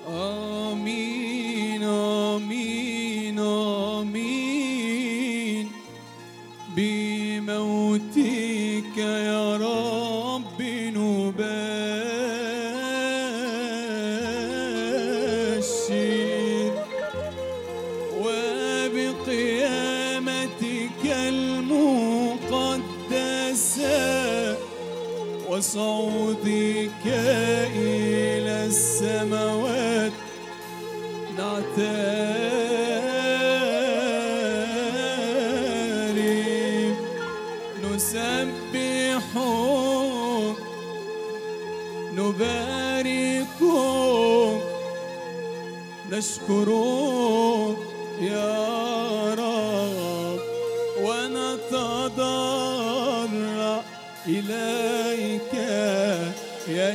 آمين آمين آمين بموتك يا رب نبشر وبقيامتك المقدسة وصعودك إلى السماوات نعترف نسبحك نباركك نشكرك يا رب ونتضرع إليك يا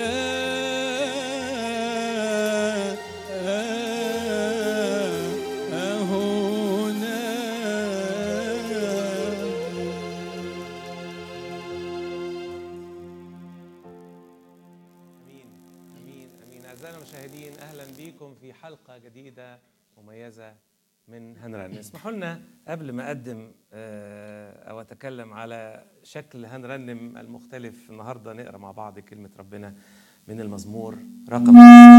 امين امين امين اعزائنا المشاهدين اهلا بيكم في حلقه جديده مميزه من هنرن اسمحوا لنا قبل ما اقدم آه، او اتكلم على شكل هنرنم المختلف النهارده نقرا مع بعض كلمه ربنا من المزمور رقم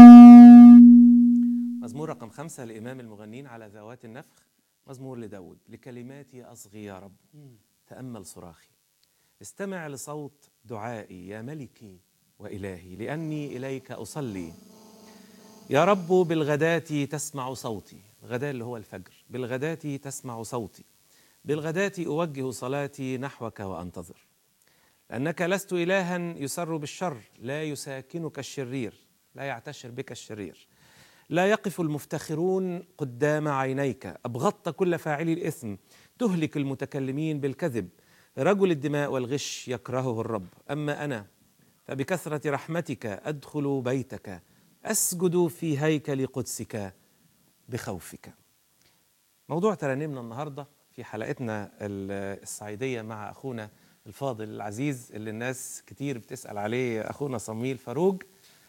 مزمور رقم خمسة لإمام المغنين على ذوات النفخ مزمور لداود لكلماتي أصغي يا رب تأمل صراخي استمع لصوت دعائي يا ملكي وإلهي لأني إليك أصلي يا رب بالغداة تسمع صوتي الغداء اللي هو الفجر بالغداة تسمع صوتي بالغداة أوجه صلاتي نحوك وأنتظر لأنك لست إلها يسر بالشر لا يساكنك الشرير لا يعتشر بك الشرير لا يقف المفتخرون قدام عينيك أبغضت كل فاعلي الإثم تهلك المتكلمين بالكذب رجل الدماء والغش يكرهه الرب أما أنا فبكثرة رحمتك أدخل بيتك أسجد في هيكل قدسك بخوفك موضوع ترانيمنا النهاردة في حلقتنا ال- الصعيدية مع أخونا الفاضل العزيز اللي الناس كتير بتسأل عليه أخونا صميل فاروق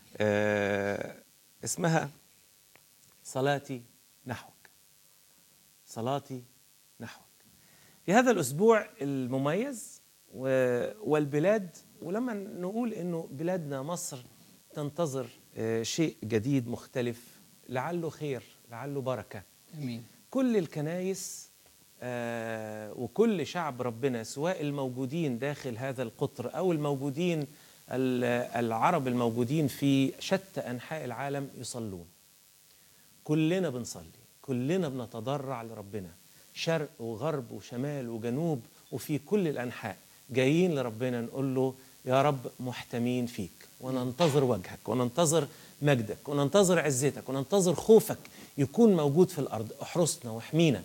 آه اسمها صلاتي نحوك صلاتي نحوك في هذا الأسبوع المميز و- والبلاد ولما نقول إنه بلادنا مصر تنتظر آه، شيء جديد مختلف لعله خير لعله بركة امين كل الكنايس آه، وكل شعب ربنا سواء الموجودين داخل هذا القطر او الموجودين ال- العرب الموجودين في شتى انحاء العالم يصلون كلنا بنصلي كلنا بنتضرع لربنا شرق وغرب وشمال وجنوب وفي كل الانحاء جايين لربنا نقول له يا رب محتمين فيك وننتظر وجهك وننتظر مجدك وننتظر عزتك وننتظر خوفك يكون موجود في الارض احرسنا واحمينا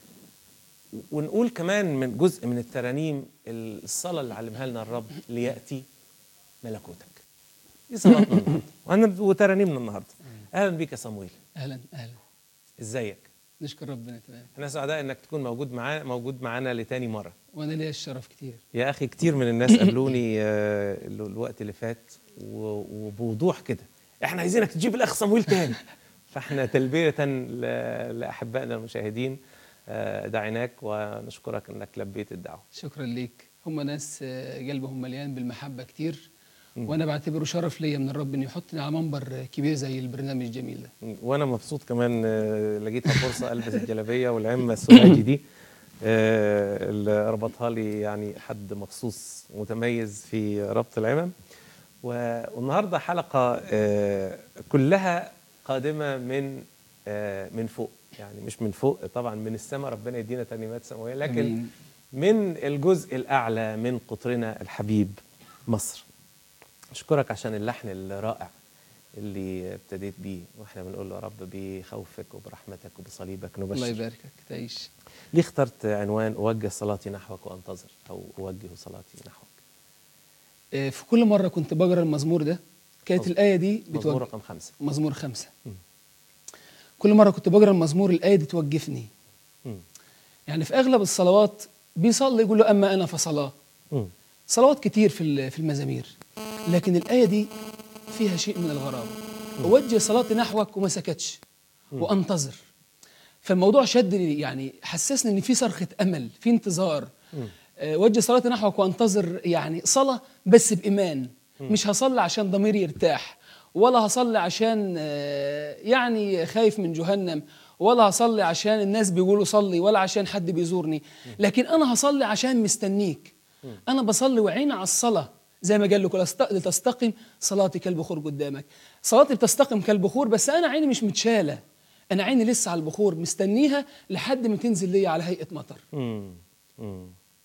ونقول كمان من جزء من الترانيم الصلاه اللي علمها لنا الرب لياتي ملكوتك دي صلاتنا النهارده وأنا- وترانيمنا النهارده اهلا بيك يا صمويل اهلا اهلا ازيك نشكر ربنا تمام احنا سعداء انك تكون موجود معانا موجود معانا لتاني مره وانا ليا الشرف كتير يا اخي كتير من الناس قابلوني آه، ال- الوقت اللي فات و- وبوضوح كده احنا عايزينك تجيب الاخ صمويل تاني فاحنا تلبيه ل- لاحبائنا المشاهدين آه، دعيناك ونشكرك انك لبيت الدعوه شكرا ليك هم ناس آه، قلبهم مليان بالمحبه كتير وانا بعتبره شرف ليا من الرب انه يحطني على منبر كبير زي البرنامج الجميل ده وانا مبسوط كمان آه، لقيتها فرصه البس الجلابيه والعمه السوهاجي دي آه، اللي ربطها لي يعني حد مخصوص متميز في ربط العمم و- والنهارده حلقه آه، كلها قادمه من آه، من فوق يعني مش من فوق طبعا من السماء ربنا يدينا ترنيمات سماويه لكن أمين. من الجزء الاعلى من قطرنا الحبيب مصر اشكرك عشان اللحن الرائع اللي ابتديت بيه واحنا بنقول له يا رب بخوفك وبرحمتك وبصليبك الله نبشر يباركك تعيش ليه اخترت عنوان اوجه صلاتي نحوك وانتظر او اوجه صلاتي نحوك آه، في كل مره كنت بقرا المزمور ده كانت مظبوط. الايه دي مزمور بتوجه رقم خمسة مزمور خمسة كل مرة كنت بقرا المزمور الآية دي توقفني مم. يعني في أغلب الصلوات بيصلي يقول له أما أنا فصلاة مم. صلوات كتير في ال- في المزامير لكن الآية دي فيها شيء من الغرابة أوجه صلاتي نحوك وما سكتش وأنتظر فالموضوع شدني يعني حسسني إن في صرخة أمل في انتظار آه، وجه صلاتي نحوك وأنتظر يعني صلاة بس بإيمان مش هصلي عشان ضميري يرتاح ولا هصلي عشان آه، يعني خايف من جهنم ولا هصلي عشان الناس بيقولوا صلي ولا عشان حد بيزورني لكن أنا هصلي عشان مستنيك أنا بصلي وعيني على الصلاة زي ما قال لكم لست- لتستقم صلاتي كالبخور قدامك صلاتي بتستقم كالبخور بس أنا عيني مش متشالة أنا عيني لسه على البخور مستنيها لحد ما تنزل لي على هيئة مطر مم. مم.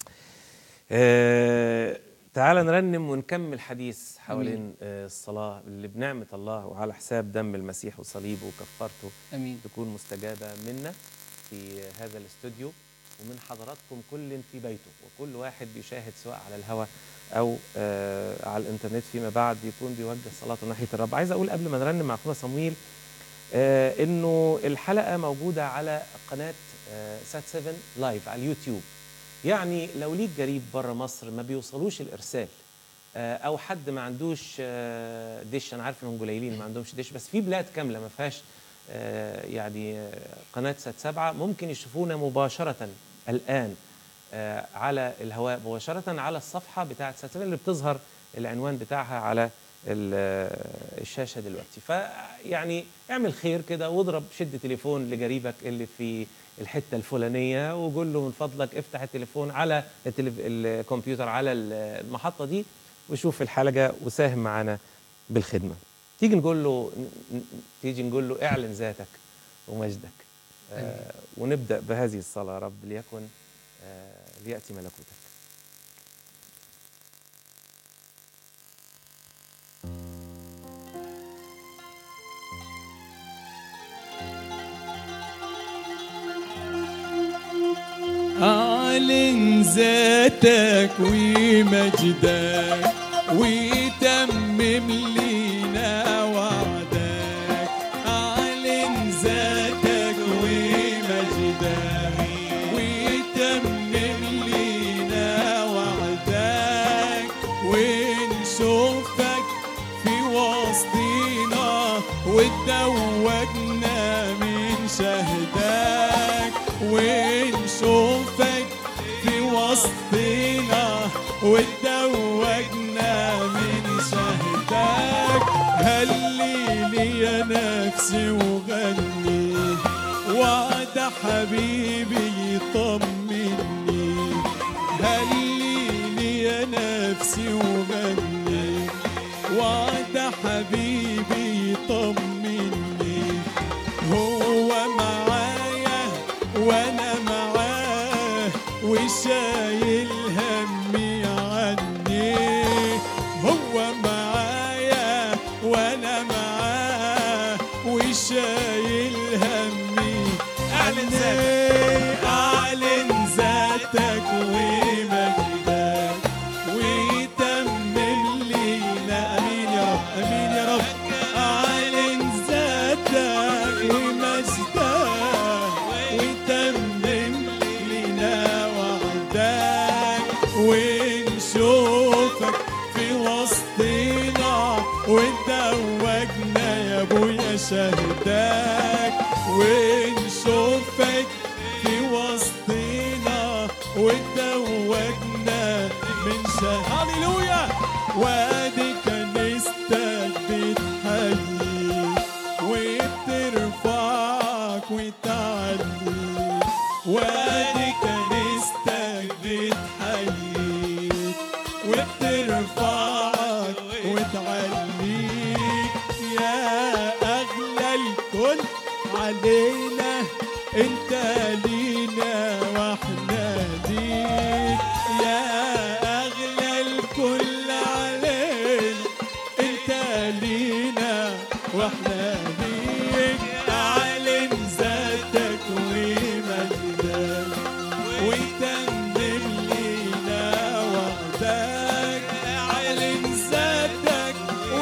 آه تعال نرنم ونكمل حديث حوالين آه الصلاة اللي بنعمة الله وعلى حساب دم المسيح وصليبه وكفارته أمين تكون مستجابة منا في هذا الاستوديو ومن حضراتكم كل في بيته وكل واحد بيشاهد سواء على الهواء أو آه على الإنترنت فيما بعد يكون بيوجه صلاته ناحية الرب عايز أقول قبل ما نرنم مع أخونا صمويل آه إنه الحلقة موجودة على قناة آه سات 7 لايف على اليوتيوب يعني لو ليك جريب بره مصر ما بيوصلوش الإرسال آه، او حد ما عندوش آه، ديش انا عارف انهم قليلين ما عندهمش ديش بس في بلاد كامله ما فيهاش آه، يعني آه، قناه سات سبعة ممكن يشوفونا مباشره الان آه، على الهواء مباشره على الصفحه بتاعه سات سبعة اللي بتظهر العنوان بتاعها على ال- آه، الشاشه دلوقتي فيعني اعمل خير كده واضرب شد تليفون لجريبك اللي في الحته الفلانيه وقول له من فضلك افتح التليفون على التلف... الكمبيوتر على المحطه دي وشوف الحلقه وساهم معانا بالخدمه تيجي نقول له ن- ن- تيجي نقول له اعلن ذاتك ومجدك آه ونبدا بهذه الصلاه يا رب ليكن آه لياتي ملكوتك أعلن ذاتك ومجدك وتمم لينا وعدك أعلن ذاتك ومجدك وتمم لينا وعدك ونشوفك في وسطينا وتدوجنا من شهدك ونشوفك في وسطينا وتدوجنا من شهدك هللي يا نفسي وغني وعد حبيبي يطمني هللي يا نفسي وغني وعد حبيبي يطمني هو معايا وانا معاه وشايل همي عني هو معايا وانا معاه وشايل همي أعلن عني. اعلن ذاتك ومجدك وتمم لينا امين يا رب امين يا رب اعلن ذاتك ومجدك وتمم لينا وعدك ونشوفك في وسطينا وتدوجنا يا ابويا شهدك ونشوفك في وسطينا وتدوجنا من شهدك هللويا وادي كنيستك بتحييك وبترفعك وتعليك وادي كنيستك بتحييك وبترفعك وتعليك يا أغلى الكل علينا انت لينا واحنا ليك يا أغلى الكل علينا انت لينا واحنا ليك اعلن ذاتك ومجدك وتمم لينا وعدك اعلن ذاتك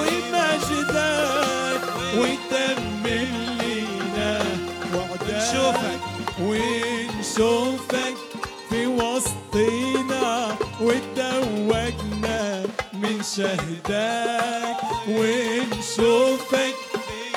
ومجدك وتمم لينا وعدك ونشوفك. ونشوفك في وسطينا وتدوجنا من شهدك ونشوفك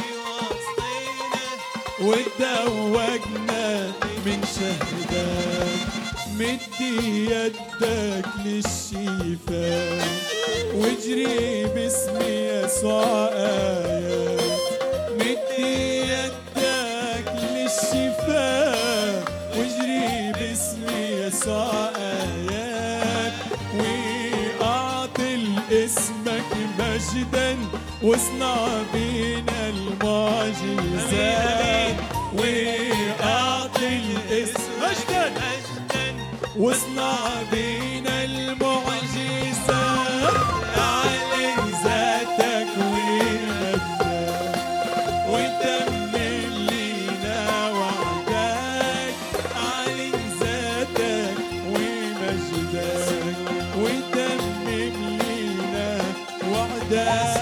وتوجنا من شهدك مدي يدك للشفاء واجري باسم يسوع آيات مدي يدك للشفاء واجري باسم يسوع آيات وأعطي اسمك مجدا واصنع بينا المعجزات وأعطي الاسم مجدا واصنع بينا المعجزات أعلن ذاتك ومجدك وتمم لينا وعدك أعلن ذاتك ومجدك وتمم لينا وعدك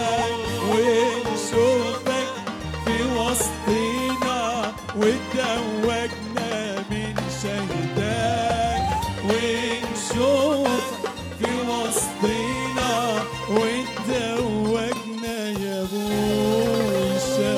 ونشوفك في وسطنا وتوجنا من شهدك ونشوفك في وسطنا وتوجنا يا ابوي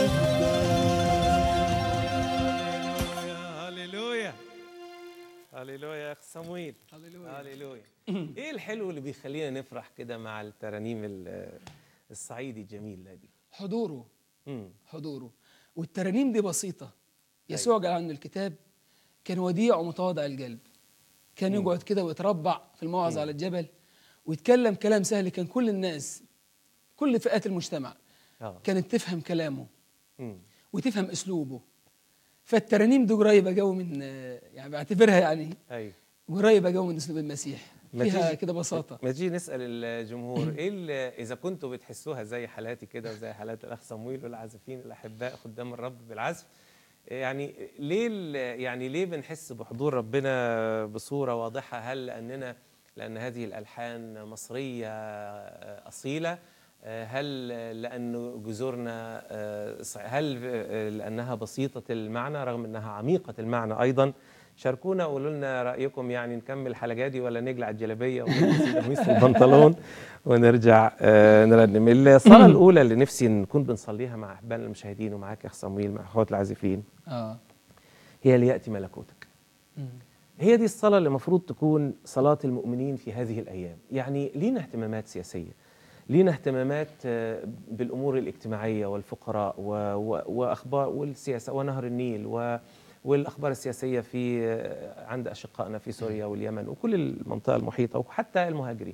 شهدك هللويا هللويا يا اخ صمويل هللويا. هللويا ايه الحلو اللي بيخلينا نفرح كده مع الترانيم ال- الصعيدي الجميله دي حضوره مم. حضوره والترانيم دي بسيطة يسوع قال عنه الكتاب كان وديع ومتواضع القلب كان يقعد كده ويتربع في الموعظة على الجبل ويتكلم كلام سهل كان كل الناس كل فئات المجتمع اه كانت تفهم كلامه مم. وتفهم اسلوبه فالترانيم دي قريبه قوي من يعني بعتبرها يعني ايوه قريبه قوي من اسلوب المسيح ما فيها تيجي- كده بساطه ما تيجي نسال الجمهور ايه اللي- اذا كنتوا بتحسوها زي حالاتي كده وزي حالات الاخ صمويل والعازفين الاحباء خدام الرب بالعزف يعني ليه ال- يعني ليه بنحس بحضور ربنا بصوره واضحه هل لاننا لان هذه الالحان مصريه آه، اصيله آه، هل لأن جذورنا آه، ص- هل آه، لأنها بسيطة المعنى رغم أنها عميقة المعنى أيضا شاركونا وقولوا لنا رأيكم يعني نكمل الحلقة دي ولا نقلع الجلابية ونلبس القميص والبنطلون ونرجع آه، نرنم الصلاة الأولى اللي نفسي نكون بنصليها مع أحبائنا المشاهدين ومعاك يا أخ صمويل مع أخوات العازفين اه هي ليأتي ملكوتك مم. هي دي الصلاة اللي المفروض تكون صلاة المؤمنين في هذه الأيام يعني لينا اهتمامات سياسية لينا اهتمامات آه، بالأمور الاجتماعية والفقراء و- و- وأخبار والسياسة ونهر النيل و والأخبار السياسية في آه، عند أشقائنا في سوريا واليمن وكل المنطقة المحيطة وحتى المهاجرين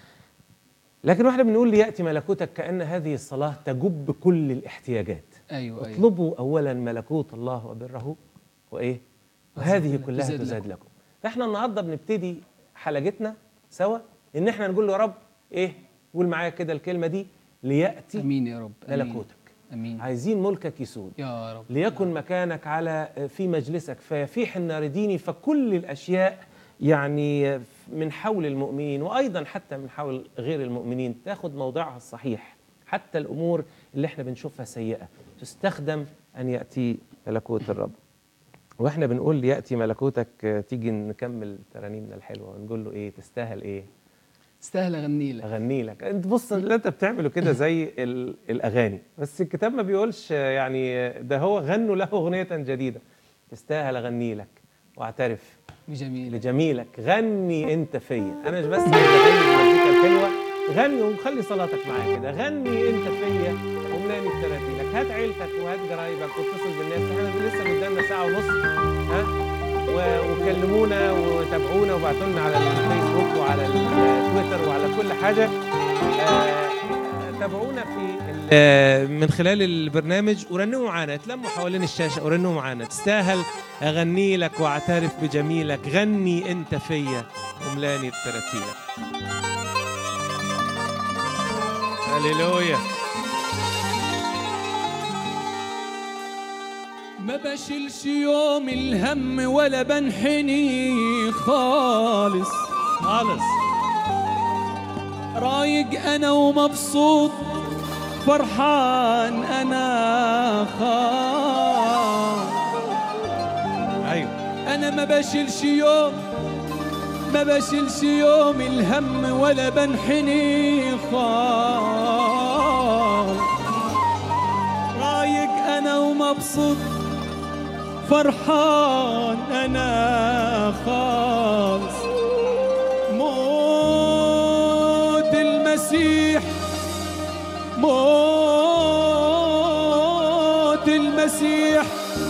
لكن واحنا بنقول ليأتي ملكوتك كأن هذه الصلاة تجب كل الاحتياجات ايوه ايوه اطلبوا اولا ملكوت الله وبره وايه وهذه وزادنا- كلها تزاد تزاد لكم. لكم فاحنا النهارده بنبتدي حلقتنا سوا ان احنا نقول له يا رب ايه قول معايا كده الكلمه دي لياتي امين يا رب أمين. ملكوتك امين عايزين ملكك يسود يا رب ليكن مكانك على في مجلسك فيفيح النار ديني فكل الاشياء يعني من حول المؤمنين وايضا حتى من حول غير المؤمنين تاخذ موضعها الصحيح حتى الامور اللي احنا بنشوفها سيئه تستخدم ان ياتي ملكوت الرب واحنا بنقول ياتي ملكوتك آه، تيجي نكمل ترانيمنا الحلوه ونقول له ايه تستاهل ايه استاهل اغني لك اغني لك انت بص اللي انت بتعمله كده زي ال- الاغاني بس الكتاب ما بيقولش يعني ده هو غنوا له اغنيه جديده تستاهل اغني لك واعترف جميل لجميلك غني انت فيا انا مش بس عايز اغني بالمزيكا الحلوه غني وخلي صلاتك معايا كده غني انت فيا وملاني بتراتيلك هات عيلتك وهات جرايبك واتصل بالناس احنا لسه قدامنا ساعه ونص ها و- وكلمونا وتابعونا وابعتوا لنا على الفيسبوك وعلى التويتر وعلى كل حاجه آه، تابعونا في ال- آه، من خلال البرنامج ورنموا معانا اتلموا حوالين الشاشه ورنموا معانا تستاهل اغني لك واعترف بجميلك غني انت فيا وملاني بتراتيلك هللويا ما بشيلش يوم الهم ولا بنحني خالص خالص رايق انا ومبسوط فرحان انا خالص ايوه انا ما بشيلش يوم ما بشيلش يوم الهم ولا بنحني خالص رايق انا ومبسوط فرحان انا خالص موت المسيح موت المسيح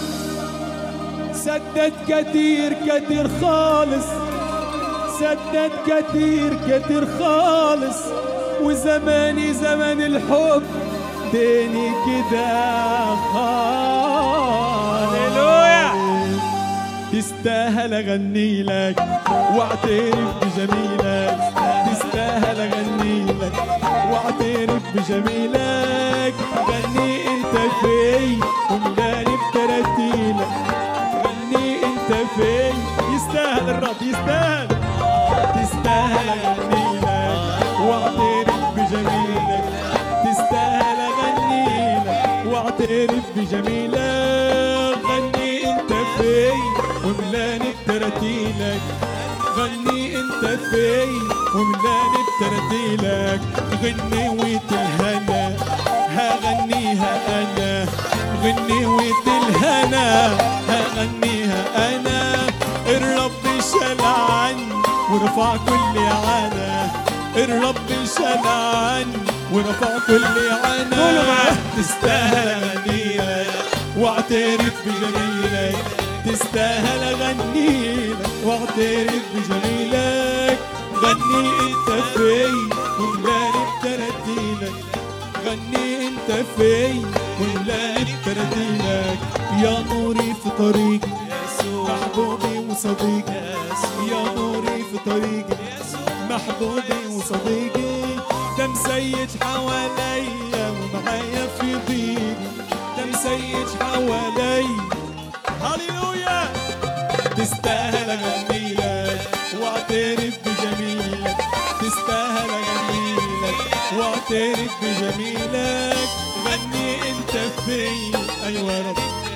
سدد كتير كتير خالص سدد كتير كتير خالص وزماني زمن الحب ديني كده خالص هللويا. تستاهل اغني لك واعترف بجميلك تستاهل اغني لك واعترف بجميلك غني انت في وملاني بترتيلك غني انت في يستاهل الرب يستاهل تستاهل اغني لك واعترف بجميلك تستاهل اغني لك واعترف بجميلك غني انت في وملاني بترتيلك غني انت في وملاني بترتيلك غني ويت الهنا هغنيها انا غني ويت الهنا هغنيها انا الرب شال عني ورفع كل عنا الرب شال عني ورفع كل عنا قولوا معاه. تستاهل اغنيلك واعترف بجميلك تستاهل اغنيلك واعترف بجميلك غني انت في وملاني بترتيلك غني انت في وملاني بترتيلك يا نوري في طريقي محبوبي وصديقي يا نوري في طريقي محبوبي وصديقي ده مسيج حواليا ومعايا في ضيقي ده مسيج حواليا هللويا تستاهل اغني لك واعترف بجميلك تستاهل اغني لك واعترف بجميلك غني انت في ايوه يا رب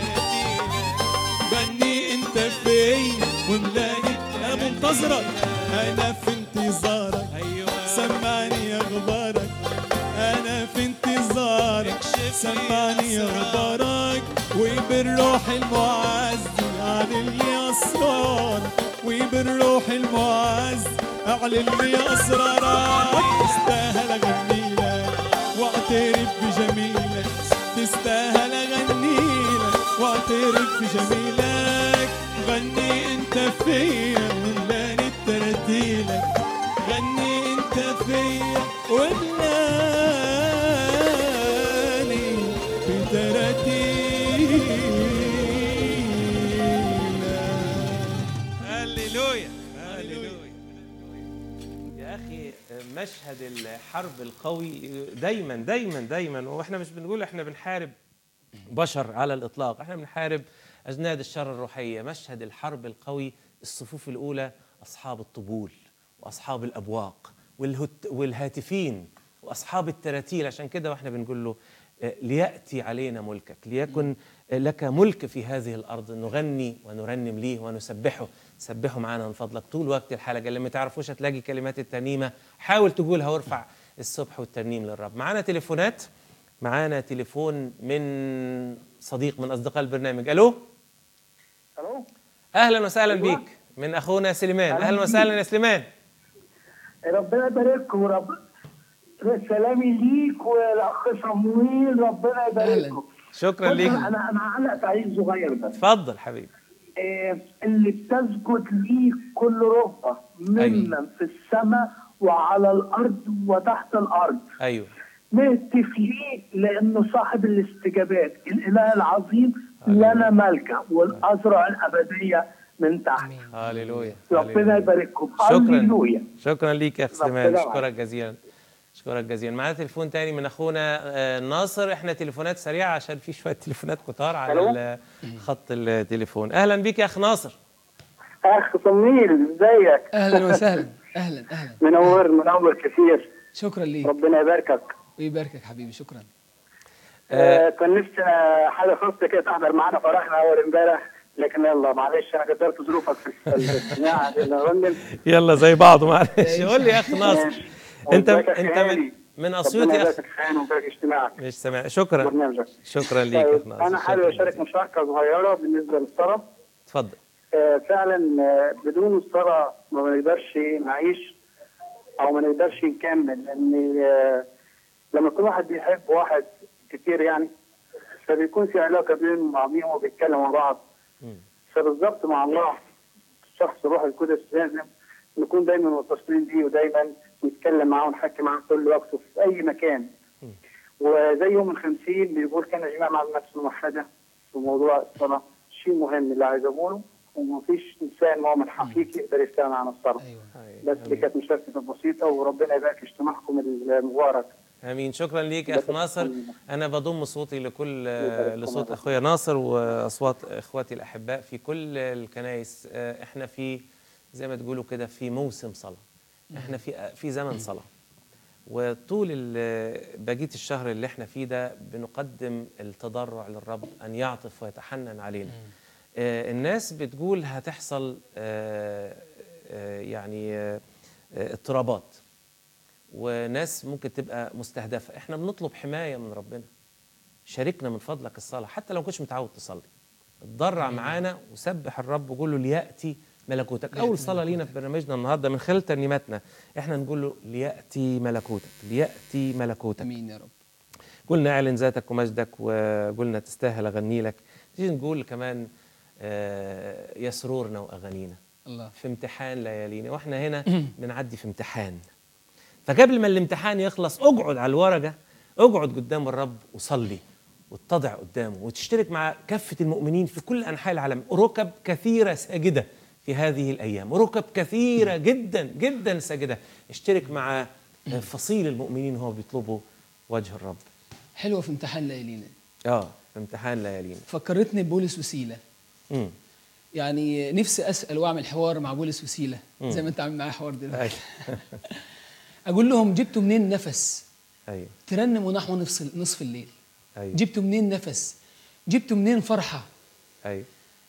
غني انت في وملاني انا منتظرك انا في انتظارك سمعني اخبارك انا في انتظارك سمعني اخبارك وبالروح المعزي اعلن لي اسرارك وبالروح المعزي اعلن لي اسرارك تستاهل اغني لك واعترف بجميلك تستاهل اغني لك واعترف بجميلك غني انت فيا وملاني بترتيلك غني انت فيا وملاني بترتيلك هللويا هللويا يا اخي مشهد الحرب القوي دايما دايما دايما واحنا مش بنقول احنا بنحارب بشر على الاطلاق احنا بنحارب اجناد الشر الروحيه مشهد الحرب القوي الصفوف الاولى اصحاب الطبول واصحاب الابواق والهت والهاتفين واصحاب التراتيل عشان كده واحنا بنقول له آه، لياتي علينا ملكك ليكن لك ملك في هذه الارض نغني ونرنم ليه ونسبحه سبحه معانا من فضلك طول وقت الحلقه اللي ما تعرفوش هتلاقي كلمات الترنيمه حاول تقولها وارفع السبح والترنيم للرب معانا تليفونات معانا تليفون من صديق من اصدقاء البرنامج الو الو اهلا وسهلا أيوة. بيك من اخونا سليمان أهلاً اهلا بيك. وسهلا يا سليمان ربنا يبارككم ورب سلامي ليك والاخ صمويل ربنا يبارككم شكرا بص، ليك انا انا هعلق تعليق صغير بس اتفضل حبيبي آه، اللي بتسجد ليه كل ركبه ممن أيوة. في السماء وعلى الارض وتحت الارض ايوه نهتف ليه لانه صاحب الاستجابات الاله العظيم لنا ملكه والازرع الابديه من تحت هللويا ربنا هللويا. يبارككم شكرا هللويا شكرا ليك يا اخ ربنا سليمان معاك. اشكرك جزيلا اشكرك جزيلا معانا تليفون تاني من اخونا آه، ناصر احنا تليفونات سريعه عشان في شويه تليفونات كتار على ألو؟ ال- خط التليفون اهلا بيك يا اخ ناصر اخ صميل ازيك اهلا وسهلا اهلا اهلا منور منور كثير شكرا ليك ربنا يباركك ويباركك حبيبي شكرا آه كان نفسي آه، حاجه خاصه كده تحضر معانا فرحنا اول امبارح لكن يلا معلش انا قدرت ظروفك في الاستماع للرنم يلا زي بعض معلش قول لي يا اخ ناصر انت ازيك يا انت من خالي؟ من ربنا اسيوط يا يبارك اخ في الحياه ويبارك اجتماعك مش سامع شكرا برنامجك شكرا ليك يا طيب، اخ ناصر انا حابب شكراً اشارك جزيلاً. مشاركه صغيره بالنسبه للصلاه اتفضل آه، فعلا آه، بدون الصلاه ما بنقدرش نعيش او ما نقدرش نكمل لان آه، لما يكون واحد بيحب واحد كتير يعني فبيكون في علاقه بينهم بعضهم وبيتكلموا مع بعض مم. فبالظبط مع الله الشخص الروح القدس لازم نكون دايما متصلين بيه ودايما نتكلم معاه ونحكي معاه كل وقت في اي مكان وزي يوم الخمسين بيقول كان اجماع مع النفس الموحده في موضوع الصلاه شيء مهم اللي عايز اقوله ومفيش انسان مؤمن حقيقي يقدر يستغنى عن الصلاه ايوه بس دي كانت مشاركه بسيطه وربنا يبارك في اجتماعكم المبارك امين شكرا ليك يا اخ ناصر انا بضم صوتي لكل لصوت اخويا ناصر واصوات اخواتي الاحباء في كل الكنائس آه، احنا في زي ما تقولوا كده في موسم صلاه احنا في في زمن صلاه وطول ال- بقيه الشهر اللي احنا فيه ده بنقدم التضرع للرب ان يعطف ويتحنن علينا آه، الناس بتقول هتحصل آه، آه، يعني آه، آه، اضطرابات وناس ممكن تبقى مستهدفه احنا بنطلب حمايه من ربنا شاركنا من فضلك الصلاه حتى لو ما كنتش متعود تصلي اتضرع معانا وسبح الرب وقول له لياتي ملكوتك اول صلاه لينا في برنامجنا النهارده من خلال ترنيماتنا احنا نقول له لياتي ملكوتك لياتي ملكوتك امين يا رب قلنا اعلن ذاتك ومجدك وقلنا تستاهل اغني لك تيجي نقول كمان آه، يا سرورنا واغانينا الله في امتحان ليالينا واحنا هنا بنعدي في امتحان فقبل ما الامتحان يخلص اقعد على الورقه اقعد قدام الرب وصلي واتضع قدامه وتشترك مع كافه المؤمنين في كل انحاء العالم ركب كثيره ساجده في هذه الايام ركب كثيره جدا جدا ساجده اشترك مع فصيل المؤمنين وهو بيطلبوا وجه الرب حلوه في امتحان ليالينا اه في امتحان ليالينا فكرتني ببولس وسيله امم يعني نفسي اسال واعمل حوار مع بولس وسيله زي ما انت عامل معايا حوار دلوقتي ايوه اقول لهم جبتوا منين نفس ايوه ترنموا نحو نصف نصف الليل ايوه جبتوا منين نفس جبتوا منين فرحه ايوه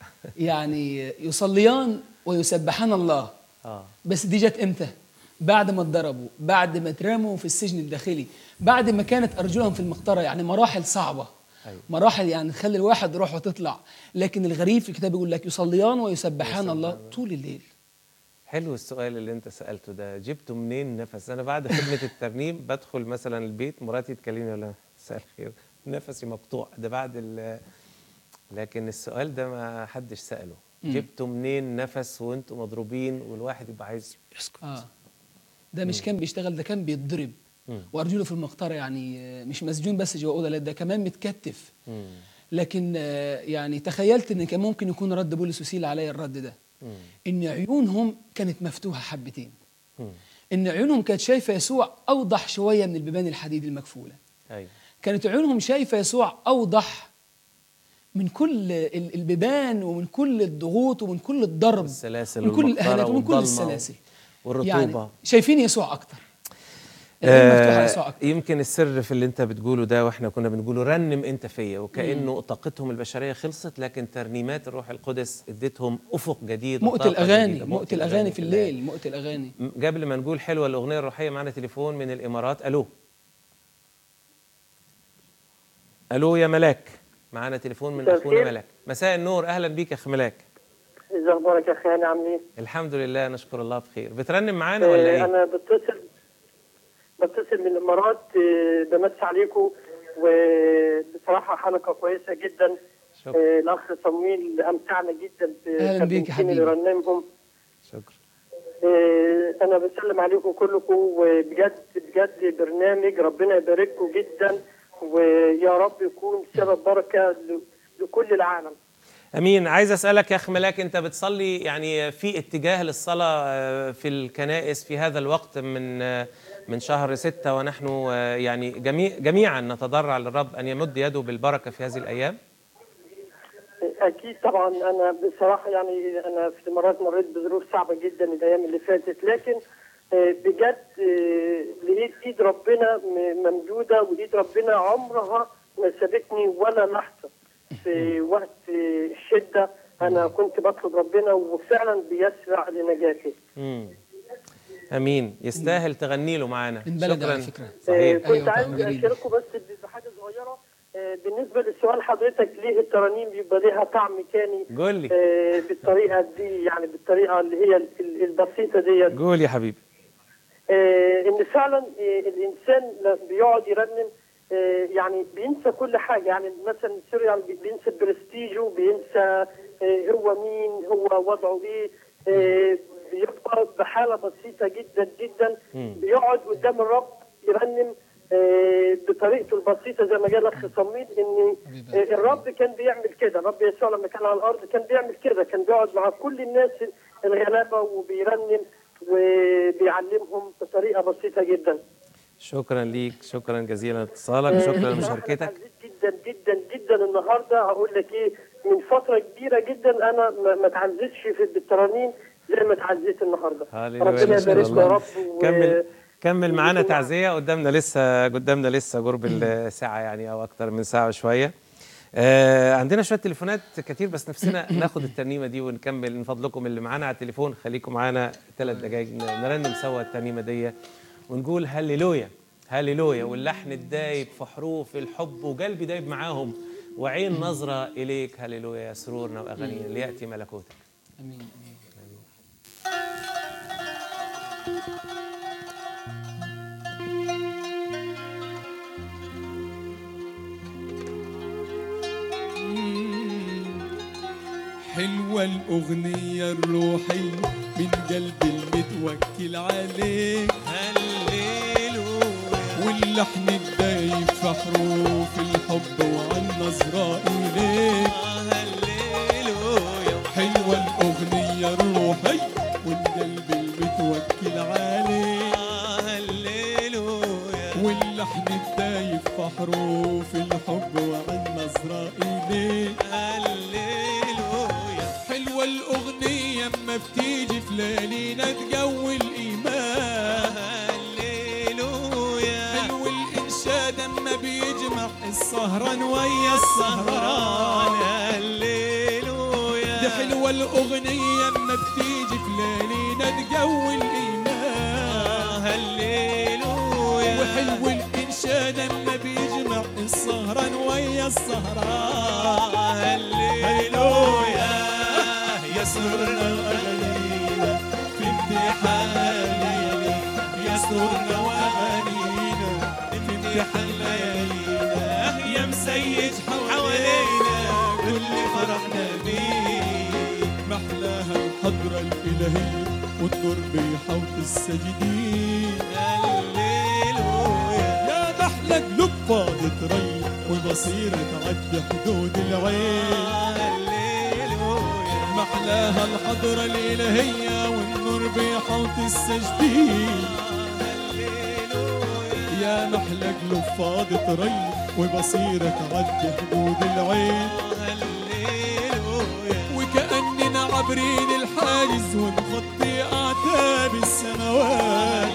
يعني يصليان ويسبحان الله اه بس دي جت امتى بعد ما اتضربوا بعد ما اترموا في السجن الداخلي بعد ما كانت ارجلهم في المقطره يعني مراحل صعبه أيوة. مراحل يعني تخلي الواحد روحه تطلع لكن الغريب في الكتاب يقول لك يصليان ويسبحان الله طول الليل حلو السؤال اللي انت سالته ده جبته منين نفس انا بعد خدمه الترنيم بدخل مثلا البيت مراتي تكلمني ولا مساء الخير نفسي مقطوع ده بعد ال لكن السؤال ده ما حدش ساله جبتوا منين نفس وانتم مضروبين والواحد يبقى عايز يسكت اه ده مش كان بيشتغل ده كان بيتضرب مم. وارجله في المقطره يعني آه، مش مسجون بس جوه اوضه لا ده كمان متكتف مم. لكن آه، يعني تخيلت ان كان ممكن يكون رد بولس وسيله عليا الرد ده مم. ان عيونهم كانت مفتوحه حبتين مم. ان عيونهم كانت شايفه يسوع اوضح شويه من البيبان الحديد المكفوله ايوه كانت عيونهم شايفه يسوع اوضح من كل ال- البيبان ومن كل الضغوط ومن كل الضرب السلاسل من كل والمقطرة الاهانات ومن كل والضلمة السلاسل والرطوبه يعني شايفين يسوع اكتر العين مفتوحه على يسوع آه اكتر يمكن السر في اللي انت بتقوله ده واحنا كنا بنقوله رنم انت فيا وكانه طاقتهم البشريه خلصت لكن ترنيمات الروح القدس اديتهم افق جديد مؤت وطاقة الاغاني جديدة. مؤت الاغاني في الليل مؤت الاغاني م- قبل ما نقول حلوه الاغنيه الروحيه معنا تليفون من الامارات الو الو يا ملاك معانا تليفون من مساء اخونا الخير. ملاك مساء النور اهلا بيك يا اخ ملاك ازي اخبارك يا اخي هاني عامل ايه؟ الحمد لله نشكر الله بخير بترنم معانا ولا آه، ايه انا بتصل بتصل من الامارات آه، بمسي عليكم وبصراحه حلقه كويسه جدا شكرا آه، الاخ صمويل امتعنا جدا أهلاً بيك يا بالترنيمتين اللي حبيبي. رنمهم شكرا آه، انا بسلم عليكم كلكم وبجد بجد برنامج ربنا يبارككم جدا ويا رب يكون سبب بركه ل- لكل العالم امين عايز اسالك يا اخ ملاك انت بتصلي يعني في اتجاه للصلاه آه، في الكنائس في هذا الوقت من آه، من شهر ستة ونحن آه، يعني جميع جميعا نتضرع للرب ان يمد يده بالبركه في هذه الايام اكيد طبعا انا بصراحه يعني انا في الامارات مريت بظروف صعبه جدا الايام اللي فاتت لكن آه، بجد آه، لقيت ايد ربنا م- ممدوده وايد ربنا عمرها ما سابتني ولا لحظه في وقت آه، الشده انا كنت بطلب ربنا وفعلا بيسرع لنجاتي مم. امين يستاهل تغني له معانا من بلدي شكرا على فكرة. صحيح أيوة كنت عايز طبعاً جميل. اشاركه بس بحاجه صغيره آه، بالنسبه لسؤال حضرتك ليه الترانيم بيبقى ليها طعم تاني قول لي آه، بالطريقه دي يعني بالطريقه اللي هي ال- ال- البسيطه ديت قول يا حبيبي آه، ان فعلا آه، الانسان لما بيقعد يرنم آه، يعني بينسى كل حاجه يعني مثلا السوريال بي- بينسى برستيجه بينسى آه، هو مين هو وضعه ايه آه، بيبقى بحاله بسيطه جدا جدا بيقعد قدام الرب يرنم آه، بطريقته البسيطه زي ما قال اخ صميد ان آه، الرب كان بيعمل كده الرب يسوع لما كان على الارض كان بيعمل كده كان بيقعد مع كل الناس الغلابه وبيرنم وبيعلمهم بطريقه بسيطه جدا شكرا ليك شكرا جزيلا لاتصالك شكرا بصراحة أنا لمشاركتك اتعزيت جدا جدا جدا النهارده هقول لك ايه من فتره كبيره جدا انا ما ما اتعزيتش في بالترانيم زي ما اتعزيت النهارده هللويا ربنا نشكر يبارك الله. يا رب و- كمل كمل معانا ويكون- تعزيه قدامنا لسه قدامنا لسه قرب الساعه يعني او اكتر من ساعه وشويه آه عندنا شويه تليفونات كتير بس نفسنا ناخد الترنيمه دي ونكمل من فضلكم اللي معانا على التليفون خليكم معانا ثلاث دقائق نرنم سوا الترنيمه دي ونقول هللويا هللويا واللحن الدايب في حروف الحب وقلبي دايب معاهم وعين نظره اليك هللويا يا سرورنا واغانينا لياتي ملكوتك امين امين حلوة الأغنية الروحية من قلب المتوكل عليك واللحن الدايب في حروف الحب وعن نظرة إليك حلوة الأغنية الروحية والقلب المتوكل عليك واللحن الدايب في حروف الحب وعن نظرة إليك حلوة الأغنية اما بتيجي في ليالينا تقوي الإيمان حلو الإنشاد اما بيجمع السهران ويا السهران دي حلوة الأغنية اما بتيجي في ليالينا تقوي الإيمان وحلو الإنشاد اما بيجمع السهران ويا السهران هللويا يسرنا وأغانينا في امتحان ليلي يسرنا وأغانينا في امتحان ليالينا يا مسيج حوالينا كل فرحنا بيه محلاها الحضرة الإلهية والنور بيحوط الساجدين يا محلى قلوب فاضت ري والبصيرة تعدي حدود العين محلاها الحضرة الإلهية والنور بيحوط السجدين يا محلى قلوب فاضت ري وبصيرة تعدي حدود العين وكأننا عابرين الحاجز ونخطي أعتاب السماوات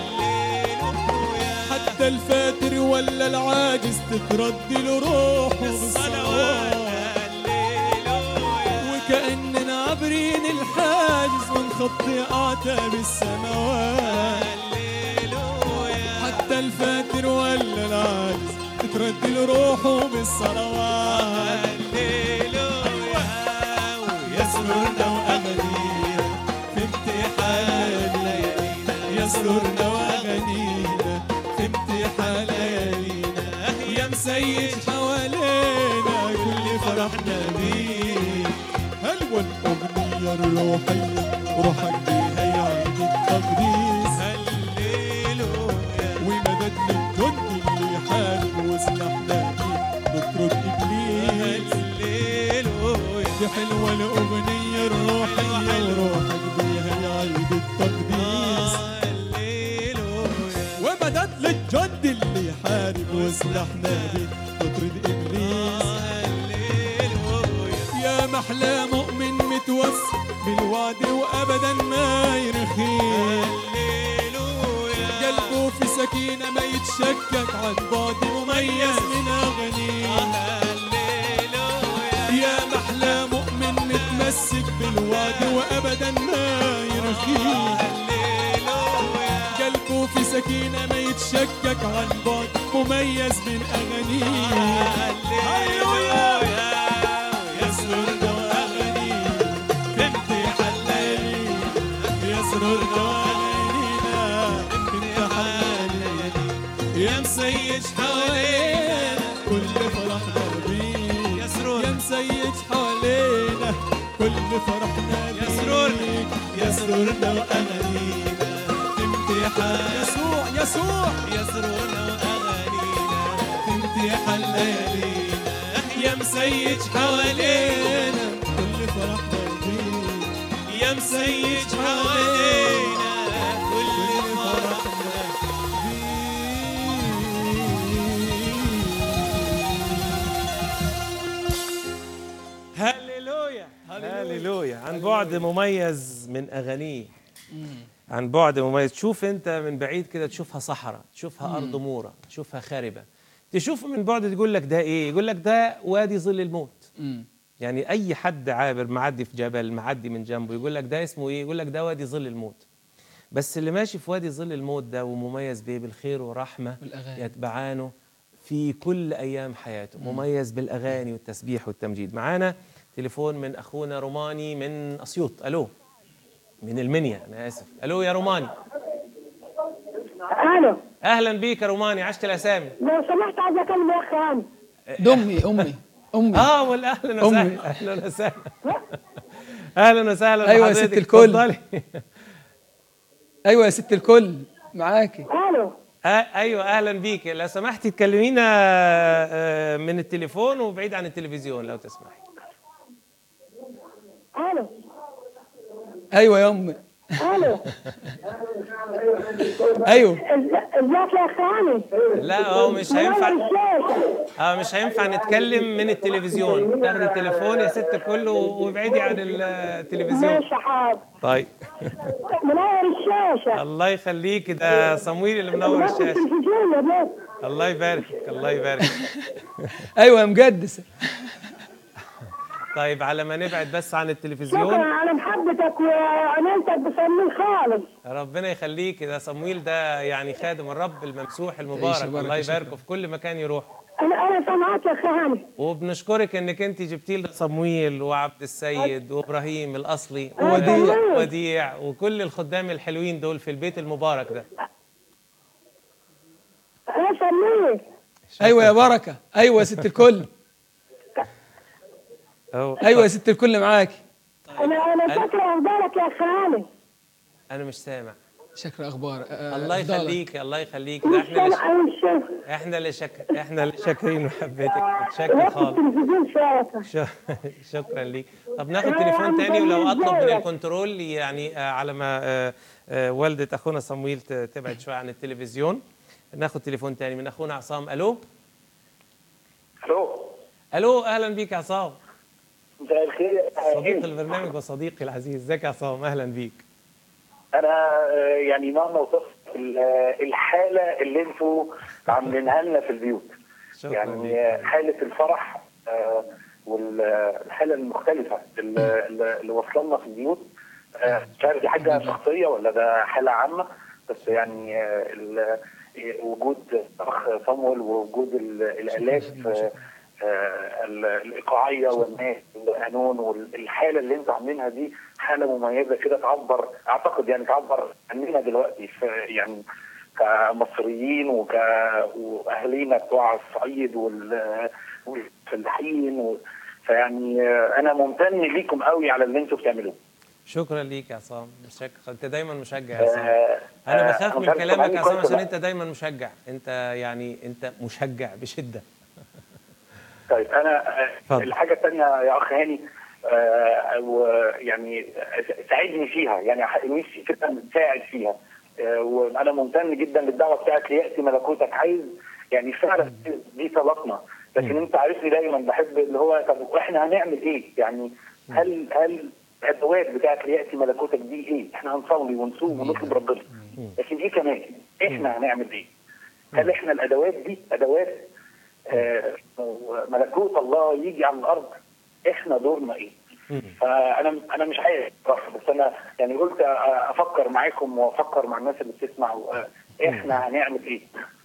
حتى الفاتر ولا العاجز تترد له روحه بالصلوات وكأننا عابرين الحاجز ونخطي أعتاب السماوات حتى الفاتر ولا العاجز تترد له روحه بالصلوات يسرنا وأغانينا في امتحان ليالينا يسرنا وأغانينا في امتحان ليالينا يا مسيج حوالينا كل فرحنا بيه هلوى الأغنية الروحية روحك بيها يعيد التقديس ومدد للجند اللي يحارب وسلاحنا بيه نطرد إبليس دي حلوة الأغنية الروحية وروحك بيها يعيد التقديس ومدد للجند اللي يحارب وسلاحنا بيه نطرد إبليس يا محلى مؤمن متوسل بالوعد وأبدا ما يرخيه قلبه في سكينة ما يتشكك عن بعد مميز من أغانيه يا محلى مؤمن متمسك بالوعد وأبدا ما يرخيه سكينة ما يتشكك عن بعد مميز من أغانيه هللويا يا سرورنا وأغانينا انت حلالي يا سرورنا وأغانينا انت حلالي يا مسيج حوالينا كل فرحنا بيك يا سرور. يا مسيج حوالينا كل فرحنا يا بيك سرورنا. يا سرورنا وأغانينا امتحان يسوع يسوع يا سرورنا وأغانينا امتحان ليالينا يا مسيج حوالينا كل فرحنا بيك يا مسيج حوالينا كل فرحنا هللويا هللويا عن بعد مميز من اغانيه عن بعد مميز تشوف انت من بعيد كده تشوفها صحراء تشوفها ارض مورة تشوفها خاربة تشوف من بعد تقول لك ده ايه يقول لك ده وادي ظل الموت مم. يعني اي حد عابر معدي في جبل معدي من جنبه يقول لك ده اسمه ايه يقول لك ده وادي ظل الموت بس اللي ماشي في وادي ظل الموت ده ومميز بيه بالخير ورحمه والأغاني. يتبعانه في كل ايام حياته مميز بالاغاني والتسبيح والتمجيد معانا تليفون من اخونا روماني من اسيوط الو من المنيا انا اسف الو يا روماني الو اهلا بيك يا روماني عشت الاسامي لو سمحت عايز اكلم يا اخ هاني دمي امي امي اه ولا اهلا أمي. وسهلا اهلا وسهلا اهلا وسهلا أيوة يا بحضرتك. ست الكل. اتفضلي. ايوه يا ست الكل معاكي الو آه ايوه اهلا بيك لو سمحتي تكلمينا آه، من التليفون وبعيد عن التلفزيون لو تسمحي الو ايوه يا امي الو ايوه إز- ازيك يا اخ هاني لا هو مش منور هينفع الشاشه اه مش هينفع نتكلم من التلفزيون تاخدي التليفون يا ست الكل وابعدي عن التلفزيون ماشي حاضر طيب منور الشاشه الله يخليك ده صمويل اللي منور بس الشاشه التلفزيون يا بيت الله يبارك الله يبارك ايوه يا مقدسه طيب على ما نبعد بس عن شكرا التلفزيون على محبتك وعنايتك بصميم خالص ربنا يخليك ده صمويل ده يعني خادم الرب الممسوح المبارك تعيش وبارك الله يا شكرا. يباركه في كل مكان يروح انا انا سامعاك يا اخ هاني وبنشكرك انك انت جبتي لنا صمويل وعبد السيد وابراهيم الاصلي وديع. وديع وكل الخدام الحلوين دول في البيت المبارك ده انا سميك ايوه يا بركه ايوه يا ست الكل أهو. ايوه يا ست الكل معاكي انا انا فاكره اخبارك يا اخ هاني انا مش سامع شكرا اخبار آه، الله أفضلك. يخليك الله يخليك ده مش احنا اللي سامعه مش سامعه احنا اللي شك... احنا اللي شاكرين محبتك متشكر وقت خالص التلفزيون شايفه ش- شكرا ليك طب ناخد تليفون تاني ولو اطلب من الكنترول يعني آه، على ما آه، آه، والدة اخونا صمويل ت- تبعد شويه عن التلفزيون ناخد تليفون تاني من اخونا عصام الو الو الو اهلا بيك يا عصام مساء الخير يا صديق البرنامج وصديقي العزيز ازيك يا عصام اهلا بيك انا آه، يعني مهما وصفت ال- آه، الحاله اللي انتوا عاملينها لنا في البيوت شكرا يعني ليك آه، حاله الفرح آه، والحاله المختلفه اللي, اللي واصله لنا في البيوت آه، مش عارف دي حاجه شخصيه ولا ده حاله عامه بس يعني آه، ال- وجود اخ صمويل ووجود ال- الالات آه، آه، ال- الايقاعيه والناس والقانون والحاله اللي انتوا عاملينها دي حاله مميزه كده تعبر اعتقد يعني تعبر عننا دلوقتي في يعني كمصريين وك واهالينا بتوع الصعيد وال والفلاحين و... فيعني آه، انا ممتن ليكم قوي على اللي انتوا بتعملوه شكرا ليك يا عصام مشكر انت دايما مشجع يا عصام آه، انا آه، بخاف مش من عارف كلامك سامعني يا عصام كويس عشان ولا انت دايما مشجع انت يعني انت مشجع بشده طيب انا آه، اتفضل. الحاجه الثانيه يا اخ هاني آه، ويعني ساعدني فيها يعني ح- نفسي كده نساعد فيها آه، وانا ممتن جدا للدعوه بتاعت لياتي ملكوتك عايز يعني فعلا دي طلبنا لكن انت عارفني دايما بحب اللي هو طب واحنا هنعمل ايه؟ يعني هل هل الادوات بتاعت لياتي ملكوتك دي ايه؟ احنا هنصلي ونصوم ونطلب ربنا لكن ايه كمان؟ احنا هنعمل ايه؟ هل احنا الادوات دي ادوات آه، ملكوت الله يجي على الارض احنا دورنا ايه؟ فانا انا مش عارف بصراحة، بس انا يعني قلت افكر معاكم وافكر مع الناس اللي بتسمع و- احنا هنعمل ايه؟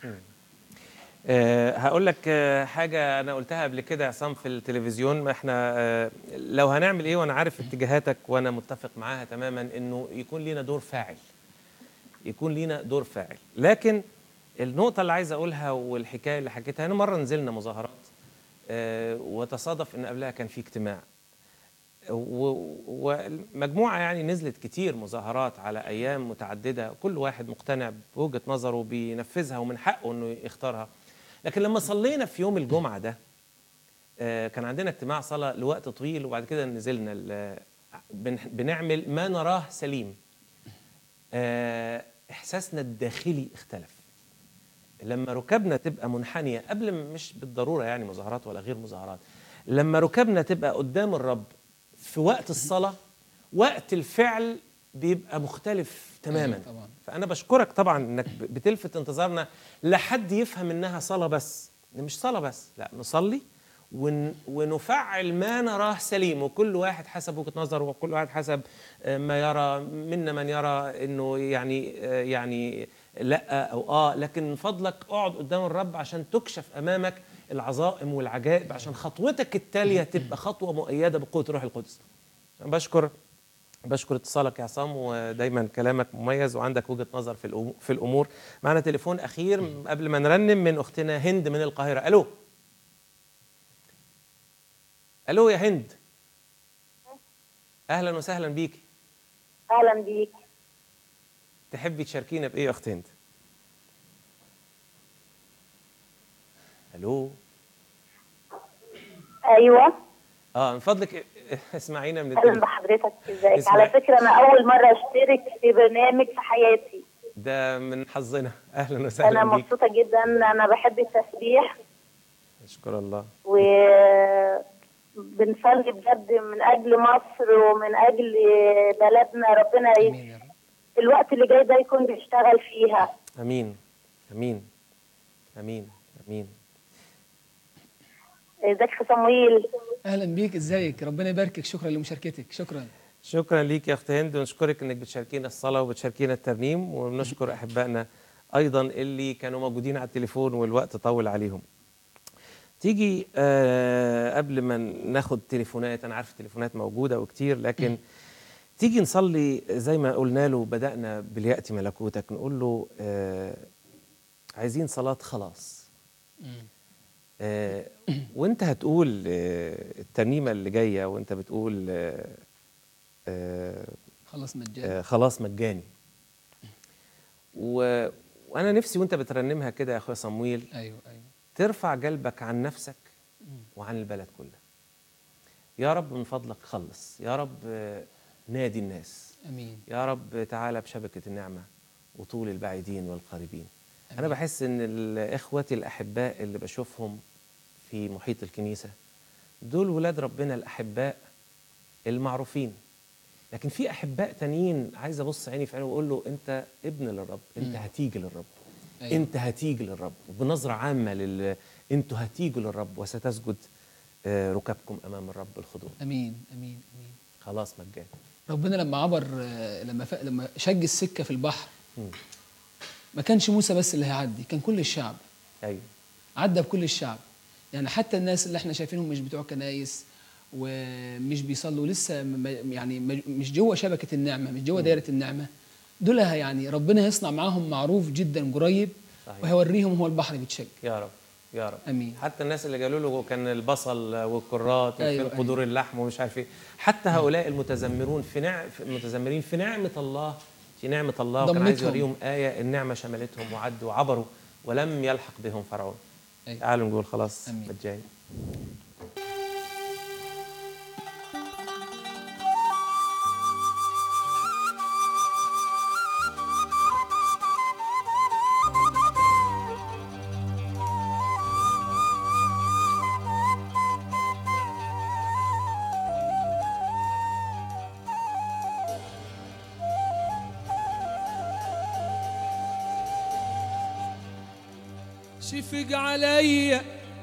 أه هقول لك أه حاجة أنا قلتها قبل كده يا عصام في التلفزيون ما احنا أه لو هنعمل إيه وأنا عارف اتجاهاتك وأنا متفق معاها تماما إنه يكون لينا دور فاعل يكون لينا دور فاعل لكن النقطة اللي عايز أقولها والحكاية اللي حكيتها أنا مرة نزلنا مظاهرات أه وتصادف إن قبلها كان في اجتماع و- ومجموعة يعني نزلت كتير مظاهرات على أيام متعددة كل واحد مقتنع بوجهة نظره بينفذها ومن حقه إنه يختارها لكن لما صلينا في يوم الجمعة ده آه، كان عندنا اجتماع صلاة لوقت طويل وبعد كده نزلنا ال- بن- بنعمل ما نراه سليم آه، إحساسنا الداخلي اختلف لما ركبنا تبقى منحنية قبل م- مش بالضرورة يعني مظاهرات ولا غير مظاهرات لما ركبنا تبقى قدام الرب في وقت الصلاة وقت الفعل بيبقى مختلف تماما أيوة طبعاً. فأنا بشكرك طبعا إنك ب- بتلفت انتظارنا لحد يفهم إنها صلاة بس إن مش صلاة بس لا نصلي ون ونفعل ما نراه سليم وكل واحد حسب وجهة نظره وكل واحد حسب آه، ما يرى منا من يرى انه يعني آه، يعني لا او اه لكن من فضلك اقعد قدام الرب عشان تكشف امامك العظائم والعجائب عشان خطوتك التاليه تبقى خطوه مؤيده بقوه الروح القدس أنا بشكر بشكر اتصالك يا عصام ودايما كلامك مميز وعندك وجهه نظر في الأمو- في الامور معنا تليفون اخير قبل ما نرنم من اختنا هند من القاهره الو الو يا هند اهلا وسهلا بيكي اهلا بيك تحبي تشاركينا بايه يا اخت هند الو ايوه اه من فضلك اسمعينا من اهلا التليفون بحضرتك ازيك اسمع- على فكره انا اول مره اشترك في برنامج في حياتي ده من حظنا اهلا انا وسهلا بيك مبسوطه جدا انا بحب التسبيح اشكر الله و بنصلي بجد من اجل مصر ومن اجل بلدنا ربنا ي... امين يا رب الوقت اللي جاي ده يكون بيشتغل فيها امين امين امين امين ازيك يا صمويل اهلا بيك ازيك ربنا يباركك شكرا لمشاركتك شكرا شكرا ليك يا اخت هند ونشكرك انك بتشاركينا الصلاه وبتشاركينا الترنيم ونشكر احبائنا ايضا اللي كانوا موجودين على التليفون والوقت طول عليهم تيجي آه قبل ما ناخد تليفونات انا عارف التليفونات موجوده وكتير لكن تيجي نصلي زي ما قلنا له بدانا بالياتي ملكوتك نقول له آه عايزين صلاه خلاص آه وانت هتقول آه الترنيمه اللي جايه وانت بتقول آه آه خلاص مجاني آه، خلاص مجاني و... وانا نفسي وانت بترنمها كده يا اخويا صمويل ايوه ايوه ترفع قلبك عن نفسك وعن البلد كلها يا رب من فضلك خلص يا رب آه، نادي الناس امين يا رب تعالى بشبكة النعمة وطول البعيدين والقريبين أنا بحس إن ال- إخوتي الأحباء اللي بشوفهم في محيط الكنيسة دول ولاد ربنا الأحباء المعروفين لكن في أحباء تانيين عايز أبص عيني في عينه وأقول له أنت ابن للرب أنت هتيجي للرب أيوة. أنت هتيجي للرب بنظرة عامة لل أنتوا هتيجوا للرب وستسجد آه، ركابكم أمام الرب الخضوع امين امين امين خلاص مجاني ربنا لما عبر آه، لما ف... لما شج السكه في البحر مم. ما كانش موسى بس اللي هيعدي كان كل الشعب أيوه عدى بكل الشعب يعني حتى الناس اللي احنا شايفينهم مش بتوع كنايس ومش بيصلوا لسه م- م- يعني م- مش جوه شبكه النعمه مش جوه دايره النعمه دول يعني ربنا هيصنع معاهم معروف جدا قريب صحيح. وهيوريهم هو البحر بيتشج يا رب يا رب امين حتى الناس اللي قالوا له كان البصل والكرات وفي أيوة، أيوة قدور اللحم ومش عارف ايه حتى هؤلاء المتذمرون في نعم في المتذمرين في نعمه الله في نعمه الله وكان عايز ضمتهم. يوريهم ايه النعمه شملتهم وعدوا وعبروا ولم يلحق بهم فرعون أيوة. تعالوا نقول خلاص أمين. مجاني شفق علي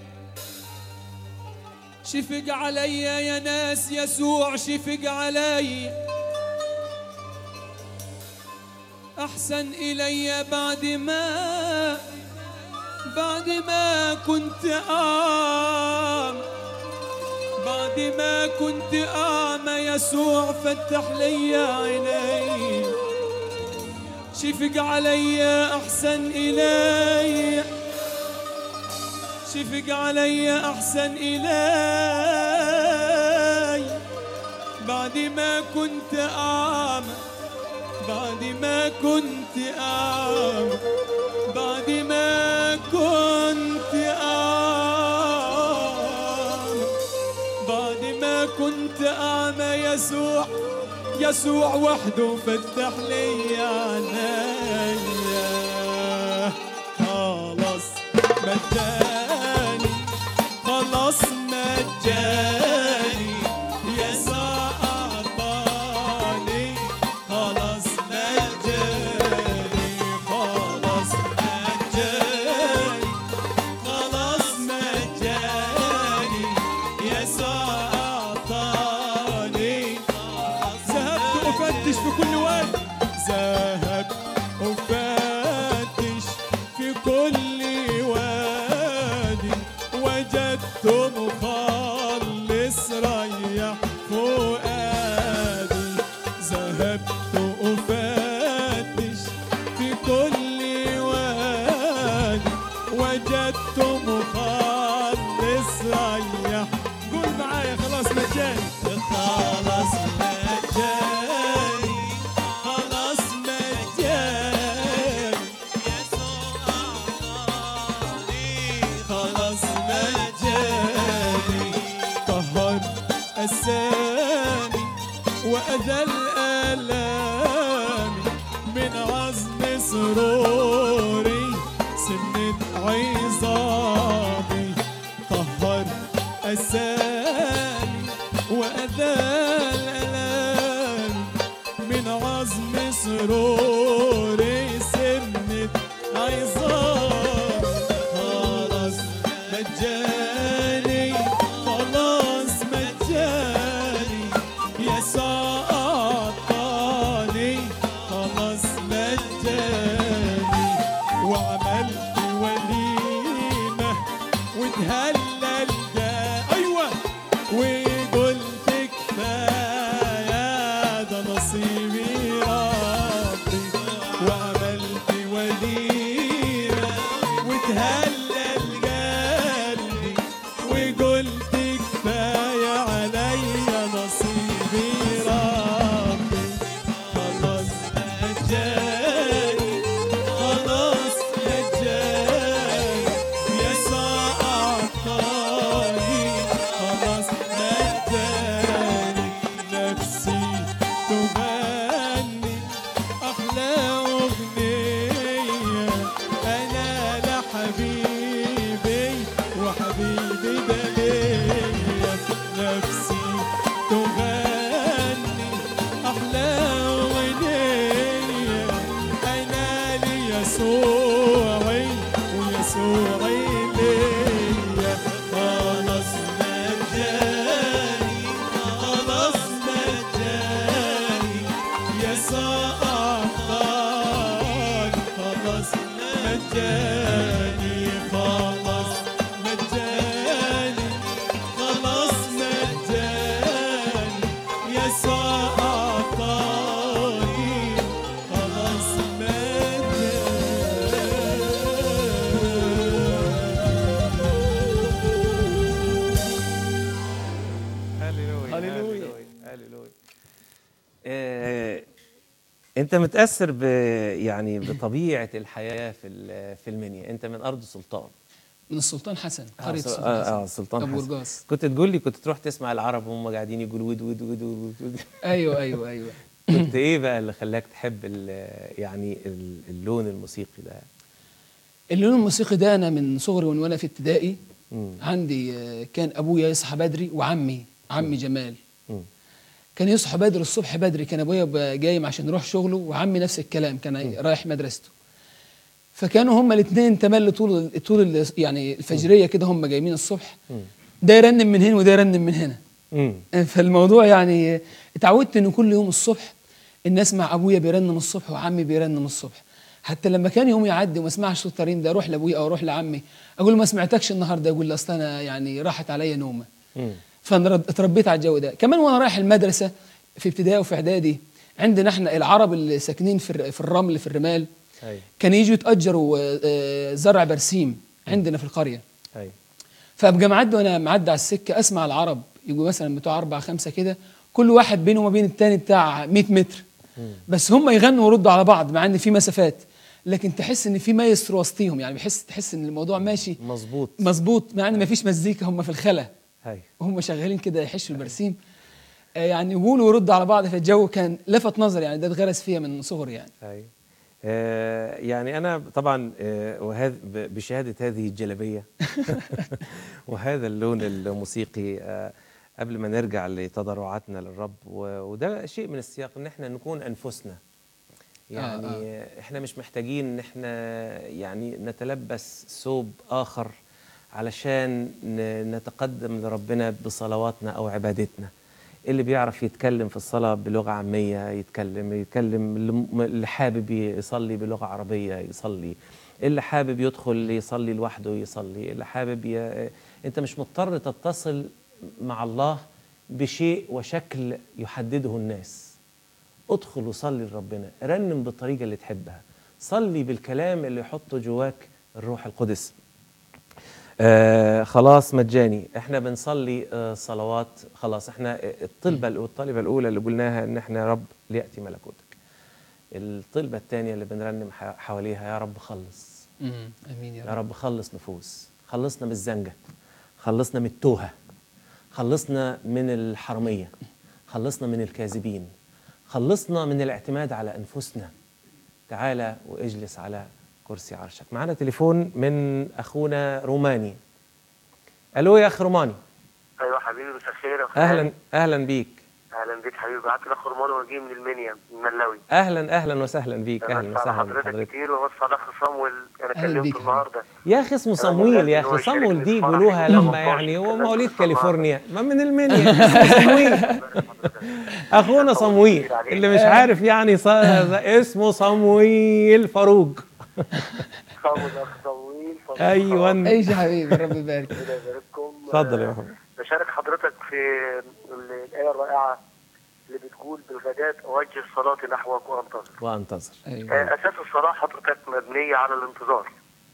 شفق علي يا ناس يسوع شفق علي أحسن إلي بعد ما بعد ما كنت أعمى بعد ما كنت أعمى يسوع فتح لي عيني شفق علي أحسن إلي شفق علي أحسن إلي بعد ما كنت أعمى بعد ما كنت أعمى بعد ما كنت أعمى بعد ما كنت أعمى يسوع يسوع وحده فتح لي عينيا خلاص مجاني خلاص مجاني يسوع أعطاني خلاص مجاني خلاص مجاني خلاص مجاني يسوع أعطاني ذهبت أفتش في كل وادي ذهبت أفتش في كل وادي وجدت مخلص ريح فؤادي ذهبت أفتش في كل وادي وجدت مخلص ريح قول معايا خلاص مجاني خلاص مجاني خلاص مجاني خلاص مجاني طهر أسامي وأذل آلامي من عزم سروري سنة عظامي طهر أسامي وأذل آلامي من عزم سروري سنة عظامي خلاص مجاني خلاص مجاني يسوع أعطاني خلاص مجاني وعملت وليمة وتهلل جا أيوة وقلت كفاية ده نصيبي ربي وعملت وليمة وتهلل قلبي وقلت كفاية عليا نصيبي ربي خلاص مجاني خلاص مجاني يسوع أعطاني خلاص مجاني نفسي تغني أحلى أغنية أنا لحبيبي وحبيبي ده ليا نفسي تغني أحلى أغنية أنا ليسوعي ويسوعي ليا خلاص مجاني خلاص مجاني يسوع أعطاني خلاص مجاني خلاص مجاني خلاص مجاني يسوع أعطاني خلاص هللويا هللويا. هللويا آه، انت متاثر ب يعني بطبيعه الحياه في ال- في المنيا انت من ارض سلطان من السلطان حسن اه قرية س- السلطان اه, حسن آه سلطان أبو حسن رجاس كنت تقول لي كنت تروح تسمع العرب وهم قاعدين يقولوا ود ود ود ود, ود. أيوه أيوه أيوه كنت ايه بقى اللي خلاك تحب ال- يعني ال- اللون الموسيقي ده اللون الموسيقي ده أنا من صغري وأنا وأنا في ابتدائي مم. عندي آه، كان أبويا يصحى بدري وعمي عمي جمال مم. كان يصحى بدري الصبح بدري كان ابويا ب- جاي عشان يروح شغله وعمي نفس الكلام كان رايح مدرسته فكانوا هما الاثنين تملي طول طول ال- يعني الفجريه كده هم جايين الصبح ده يرنم من هنا وده يرنم من هنا مم. فالموضوع يعني اتعودت ان كل يوم الصبح الناس مع ابويا بيرنم الصبح وعمي بيرنم الصبح حتى لما كان يوم يعدي وما اسمعش صوت الترنيم ده اروح لابويا او اروح لعمي اقول له ما سمعتكش النهارده يقول لي اصل انا يعني راحت عليا نومه فانا رد- اتربيت على الجو ده كمان وانا رايح المدرسه في ابتدائي وفي اعدادي عندنا احنا العرب اللي ساكنين في الر- في الرمل في الرمال أيوة. كان يجوا يتاجروا آه، زرع برسيم عندنا في القريه أيوة. فابقى معدي وانا معدي على السكه اسمع العرب يجوا مثلا بتوع اربعه خمسه كده كل واحد بينه وما بين التاني بتاع 100 متر بس هم يغنوا ويردوا على بعض مع ان في مسافات لكن تحس ان في مايسترو وسطيهم يعني بحس تحس ان الموضوع ماشي مظبوط مظبوط مع ان ما فيش مزيكا هم في الخلا أيوة. وهم شغالين كده يحشوا البرسيم آه، يعني يقولوا ويردوا على بعض فالجو كان لفت نظري يعني ده اتغرس فيا من صغري يعني أيوة. آه يعني أنا طبعا آه وهذا ب- بشهادة هذه الجلبية وهذا اللون الموسيقي آه قبل ما نرجع لتضرعاتنا للرب و- وده شيء من السياق إن احنا نكون أنفسنا يعني آه احنا مش محتاجين ان احنا يعني نتلبس ثوب آخر علشان ن- نتقدم لربنا بصلواتنا أو عبادتنا اللي بيعرف يتكلم في الصلاة بلغة عامية يتكلم يتكلم اللي م- اللي حابب يصلي بلغة عربية يصلي اللي حابب يدخل يصلي لوحده يصلي اللي حابب ي... انت مش مضطر تتصل مع الله بشيء وشكل يحدده الناس ادخل وصلي لربنا رنم بالطريقة اللي تحبها صلي بالكلام اللي يحطه جواك الروح القدس آه خلاص مجاني احنا بنصلي آه صلوات خلاص احنا الطلبه الطلبه الاولى اللي قلناها ان احنا يا رب لياتي ملكوتك الطلبه الثانيه اللي بنرنم ح- حواليها يا رب خلص امين امين يا يا رب رب خلص نفوس خلصنا من الزنجة خلصنا من التوهة خلصنا من الحرمية خلصنا من الكاذبين خلصنا من الاعتماد على أنفسنا تعالى واجلس على كرسي عرشك معنا تليفون من أخونا روماني ألو يا أخ روماني ايوه حبيبي مساء الخير يا أخويا. أهلا أهلا بيك اهلا بيك حبيبي بعت لك هرمون وجاي من المنيا من ملاوي أهلا أهلا وسهلا بيك انا أهلا بسمع وسهلا حضرتك بحضرتك كتير وبص على اخ صامويل انا أهلا بيك كلمته يا النهارده يا اخي اسمه صمويل يا اخي صمويل دي يقولوها لما يعني هو مواليد كاليفورنيا ما من المنيا اسمه صمويل اخونا صمويل اللي مش عارف يعني ص... اسمه صمويل فاروق صامويل اخ صامويل فضل ايوه ايش يا حبيبي ربي يبارك ربنا يبارككم اتفضل يا محمد بشارك حضرتك في ال- الايه الرائعه اللي بتقول بالغداة اوجه صلاتي نحوك وانتظر وانتظر ايوه آه، اساس الصلاه حضرتك مبنيه على الانتظار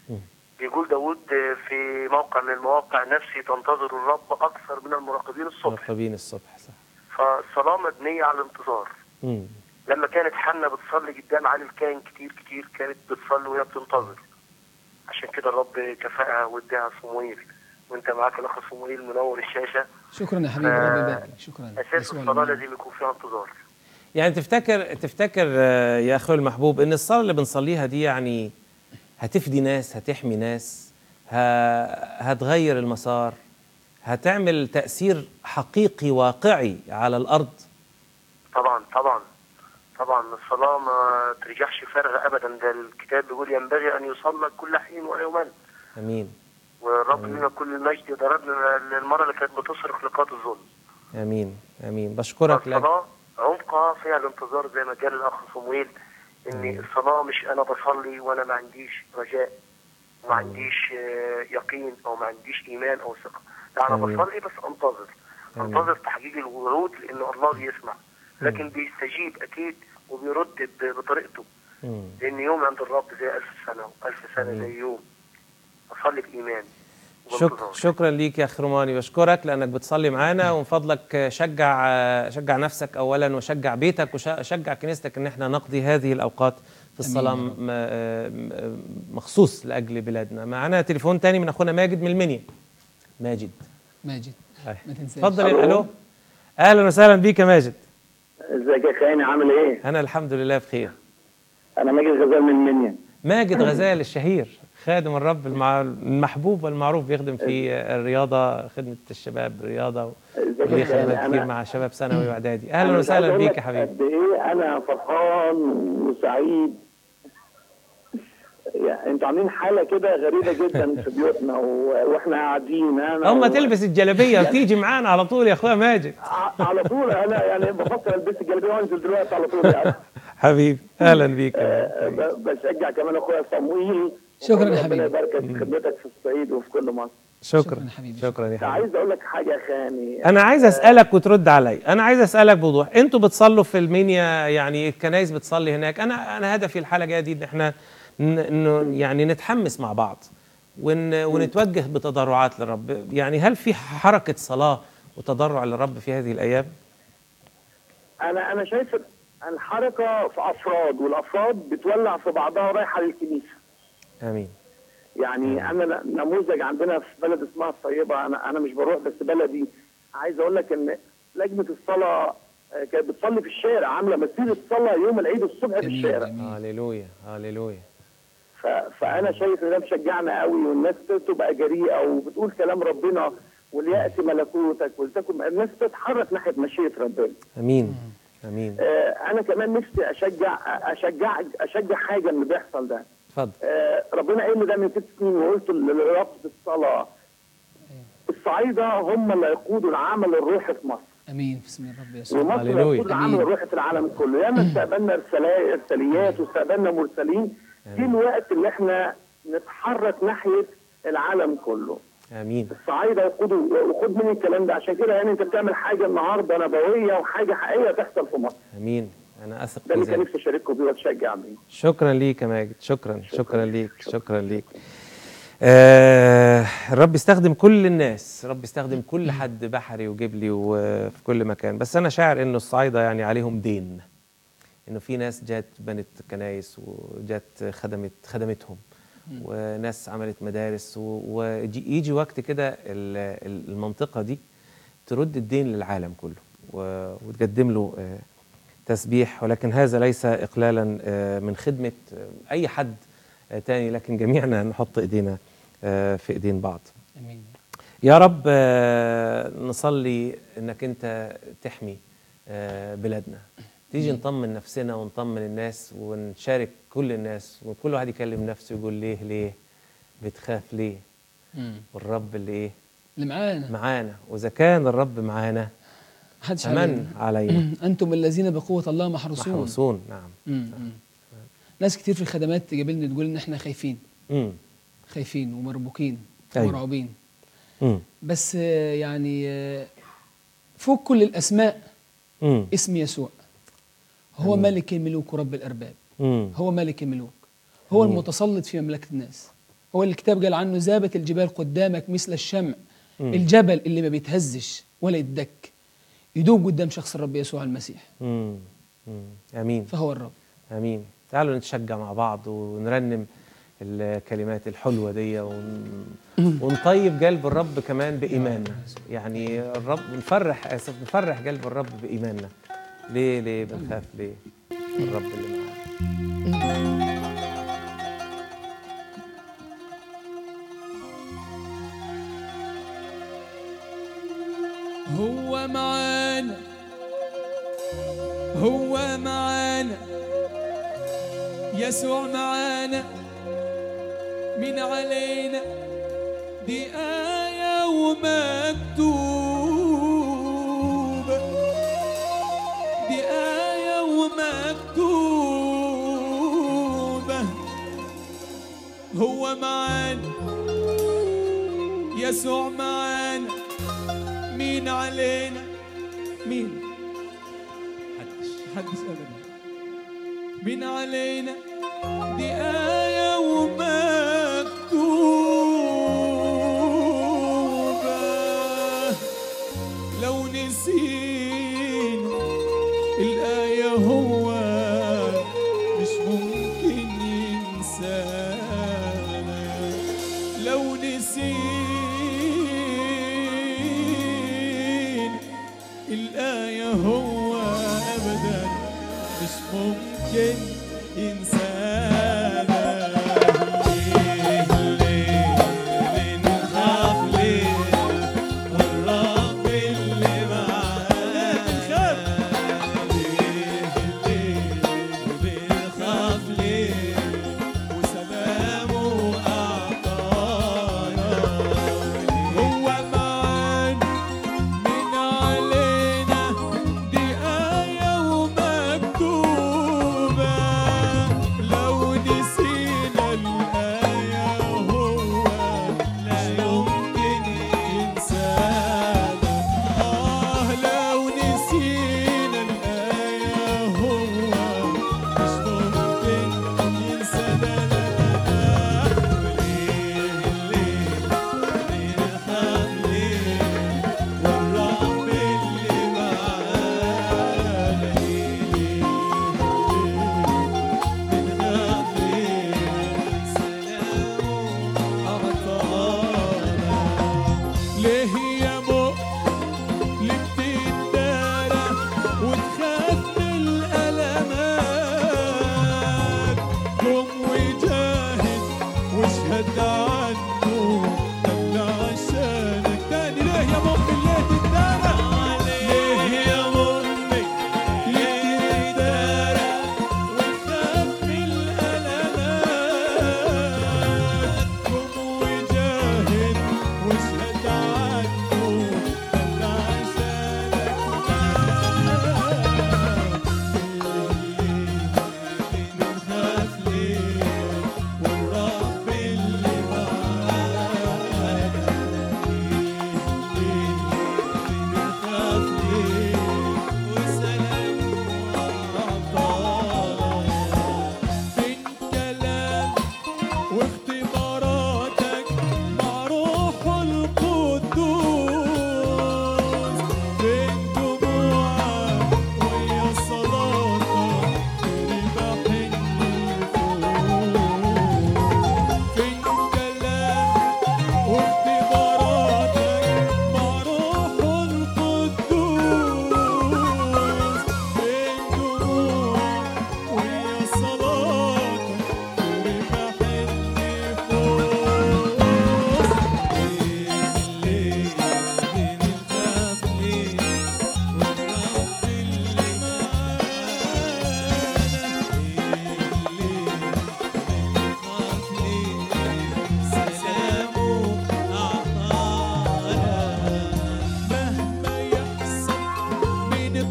بيقول داود في موقع من المواقع نفسي تنتظر الرب اكثر من المراقبين الصبح مراقبين الصبح صح فالصلاه مبنيه على الانتظار مم. لما كانت حنة بتصلي قدام علي الكاهن كتير كتير كانت بتصلي وهي بتنتظر عشان كده الرب كفاها واداها صمويل وانت معاك الاخ صمويل منور الشاشه شكرا يا حبيبي ربي يبارك شكرا اساس يسوع الصلاه المعين. لازم يكون فيها انتظار يعني تفتكر تفتكر آه، يا اخوي المحبوب ان الصلاه اللي بنصليها دي يعني هتفدي ناس هتحمي ناس ه... هتغير المسار هتعمل تاثير حقيقي واقعي على الارض طبعا طبعا طبعا الصلاه ما ترجعش فارغه ابدا ده الكتاب بيقول ينبغي ان يصلى كل حين ويوما امين والرب لنا كل المجد ضربنا للمره اللي كانت بتصرخ لقاط الظلم امين امين بشكرك لك الصلاة عمقها فيها الانتظار زي ما قال الأخ صمويل إن الصلاة مش أنا بصلي وأنا ما عنديش رجاء ما عنديش آه، يقين أو ما عنديش إيمان أو ثقة لا أنا آمين. بصلي بس أنتظر آمين. أنتظر تحقيق الوعود لأن الله بيسمع لكن بيستجيب أكيد وبيرد ب- بطريقته مم. لأن يوم عند الرب زي ألف سنة وألف سنة آمين. زي يوم أصلي بإيمان شك وبانتظار. شكرا ليك يا اخ روماني بشكرك لانك بتصلي معانا ومن فضلك شجع شجع نفسك اولا وشجع بيتك وشجع كنيستك ان احنا نقضي هذه الاوقات في الصلاه أمين يا رب. م- م- مخصوص لاجل بلادنا معنا تليفون تاني من اخونا ماجد من المنيا ماجد ماجد أي. ما تنساش اتفضل يا الو اهلا وسهلا بيك يا ماجد ازيك يا خاني عامل ايه؟ انا الحمد لله بخير انا ماجد غزال من منيا ماجد غزال الشهير خادم الرب المع- المحبوب والمعروف بيخدم في الرياضه خدمه الشباب رياضه ازيك يا وليه خاني خدمات كتير انا مع شباب ثانوي واعدادي أنا اهلا مش وسهلا عايز أقول بيك لك يا حبيبي قد ايه انا فرحان وسعيد يعني انتوا عاملين حاله كده غريبه جدا في بيوتنا و- واحنا قاعدين انا هم و- تلبس الجلابيه وتيجي معانا على طول يا اخويا ماجد ع- على طول انا يعني بفكر البس الجلابيه وانزل دلوقتي على طول يعني حبيبي اهلا بيك يا آه، ب- بشجع كمان اخويا صمويل شكراً يا ربنا حبيبي. يباركك في خدمتك في الصعيد وفي كل مصر شكرا شكراً يا حبيبي. شكرا يا حبيبي عايز اقول لك حاجه يا خاني انا عايز اسالك وترد علي انا عايز اسالك بوضوح انتوا بتصلوا في المنيا يعني الكنايس بتصلي هناك انا انا هدفي الحلقه دي ان احنا ن- ن- يعني نتحمس مع بعض ون ونتوجه بتضرعات للرب يعني هل في حركه صلاه وتضرع للرب في هذه الايام انا انا شايف الحركه في افراد والافراد بتولع في بعضها رايحه للكنيسه امين يعني انا ن- نموذج عندنا في بلد اسمها الطيبه انا انا مش بروح بس بلدي عايز اقول لك ان لجنه الصلاه آه، كانت بتصلي في الشارع عامله مسيره صلاه يوم العيد الصبح في جميل، الشارع جميل. هللويا هللويا ف... فانا شايف ان ده مشجعنا قوي والناس تبقى جريئه وبتقول كلام ربنا ولياتي ملكوتك ولتكن الناس تتحرك ناحيه مشيئه ربنا امين امين آه، انا كمان نفسي اشجع اشجع اشجع حاجه من اللي بيحصل ده اتفضل آه، ربنا قال لي ده من ست سنين وقلت لرابطه الصلاه الصعايده هم اللي يقودوا العمل الروحي في مصر امين بسم الله الرب يسوع ومصر هللويا. يقود العمل أمين. الروحي في العالم كله ياما استقبلنا رسالات ارساليات واستقبلنا مرسلين في الوقت اللي احنا نتحرك ناحيه العالم كله امين الصعايده يقودوا وخد مني الكلام ده عشان كده يعني انت بتعمل حاجه النهارده نبويه وحاجه حقيقيه تحصل في مصر امين انا اثق ده في اللي كان ذلك نفسي اشارككم بيه واتشجع بيه شكرا ليك يا ماجد شكرا شكرا ليك شكرا ليك آه الرب يستخدم كل الناس الرب يستخدم كل حد بحري وجبلي وفي كل مكان بس انا شاعر انه الصعايده يعني عليهم دين انه في ناس جات بنت كنايس وجات خدمت خدمتهم وناس عملت مدارس ويجي وقت كده ال- ال- المنطقه دي ترد الدين للعالم كله و- وتقدم له آه، تسبيح ولكن هذا ليس اقلالا آه، من خدمه آه، اي حد آه، تاني لكن جميعنا نحط ايدينا آه، في ايدين بعض امين يا رب آه، نصلي انك انت تحمي آه، بلادنا تيجي نطمن نفسنا ونطمن الناس ونشارك كل الناس وكل واحد يكلم نفسه يقول ليه ليه بتخاف ليه مم. والرب اللي ايه اللي معانا معانا واذا كان الرب معانا محدش امن علينا. علينا انتم الذين بقوه الله محروسون محروسون نعم مم. مم. ناس كتير في الخدمات تقابلني تقول ان احنا خايفين امم خايفين ومربوكين أيوة. ومرعوبين امم بس آه، يعني آه، فوق كل الاسماء امم اسم يسوع هو ملك الملوك ورب الارباب امم هو ملك الملوك هو المتسلط في مملكه الناس هو اللي الكتاب قال عنه ذابت الجبال قدامك مثل الشمع الجبل اللي ما بيتهزش ولا يتدك يدوب قدام شخص الرب يسوع المسيح امم امين فهو الرب امين تعالوا نتشجع مع بعض ونرنم الكلمات الحلوه دي ون... ونطيب قلب الرب كمان بايماننا يعني الرب نفرح اسف نفرح قلب الرب بايماننا ليه ليه بنخاف ليه الرب اللي معانا هو معانا هو معانا يسوع معانا من علينا دي آية ومكتوبة دي آية ومكتوبة هو معانا يسوع معانا مين علينا مين حدش حدش ابدا مين علينا دي آية ومكتوبة لو نسينا الآية هو مش ممكن ينسانا لو نسينا الآية هو أبدا مش ممكن ينسانا ليه ليه بنخاف ليه الرب اللي معانا بنخاف ليه ليه بنخاف ليه وسلام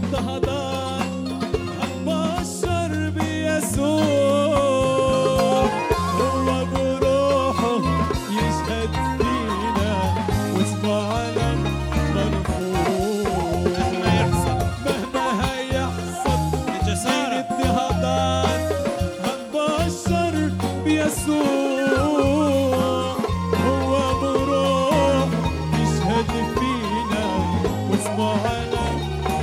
الاضطهادات هنبشر بيسوع هو بروحه يشهد فينا واسمه علم مرفوع مهما يحصل مهما هيحصل من اضطهادات هنبشر بيسوع هو بروح يشهد فينا واسمه علم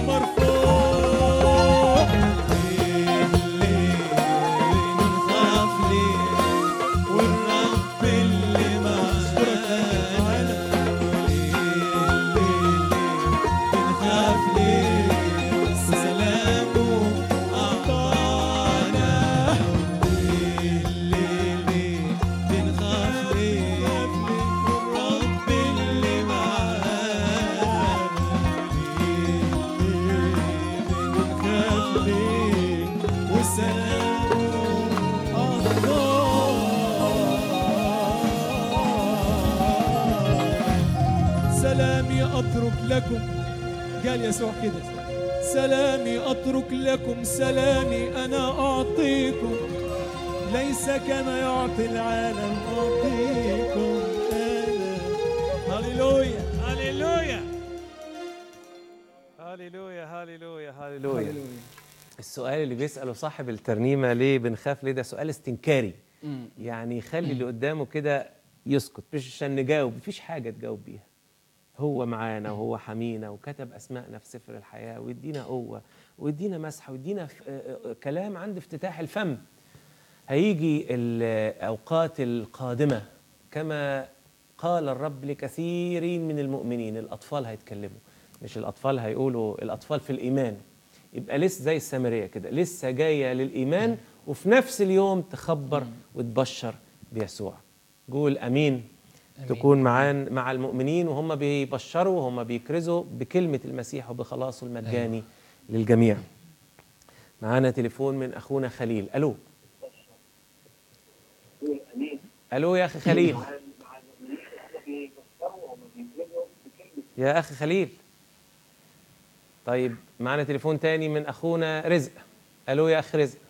مرفوع ليه ليه نخاف ليه والرب اللي معانا ليه ليه بنخاف ليه سلامه أعطانا ليه ليه ليه بنخاف ليه والرب اللي معانا ليه ليه بنخاف ليه وسلامه أعطانا سلامي أترك لكم قال يسوع كده سلامي أترك لكم سلامي أنا أعطيكم ليس كما يعطي العالم أعطيكم أنا هللويا هللويا هللويا هللويا هللويا السؤال اللي بيسأله صاحب الترنيمة ليه بنخاف ليه ده سؤال استنكاري يعني يخلي اللي قدامه كده يسكت مش عشان نجاوب مفيش حاجة تجاوب بيها هو معانا وهو حمينا وكتب أسمائنا في سفر الحياة ويدينا قوة ويدينا مسحة ويدينا ف- آه، آه، كلام عند افتتاح الفم هيجي الأوقات القادمة كما قال الرب لكثيرين من المؤمنين الأطفال هيتكلموا مش الأطفال هيقولوا الأطفال في الإيمان يبقى لسه زي السامرية كده لسه جاية للإيمان وفي نفس اليوم تخبر وتبشر بيسوع قول أمين تكون معان مع المؤمنين وهم بيبشروا وهم بيكرزوا بكلمة المسيح وبخلاصه المجاني للجميع معانا تليفون من أخونا خليل ألو ألو يا أخي خليل يا أخي خليل طيب معانا تليفون تاني من أخونا رزق ألو يا أخي رزق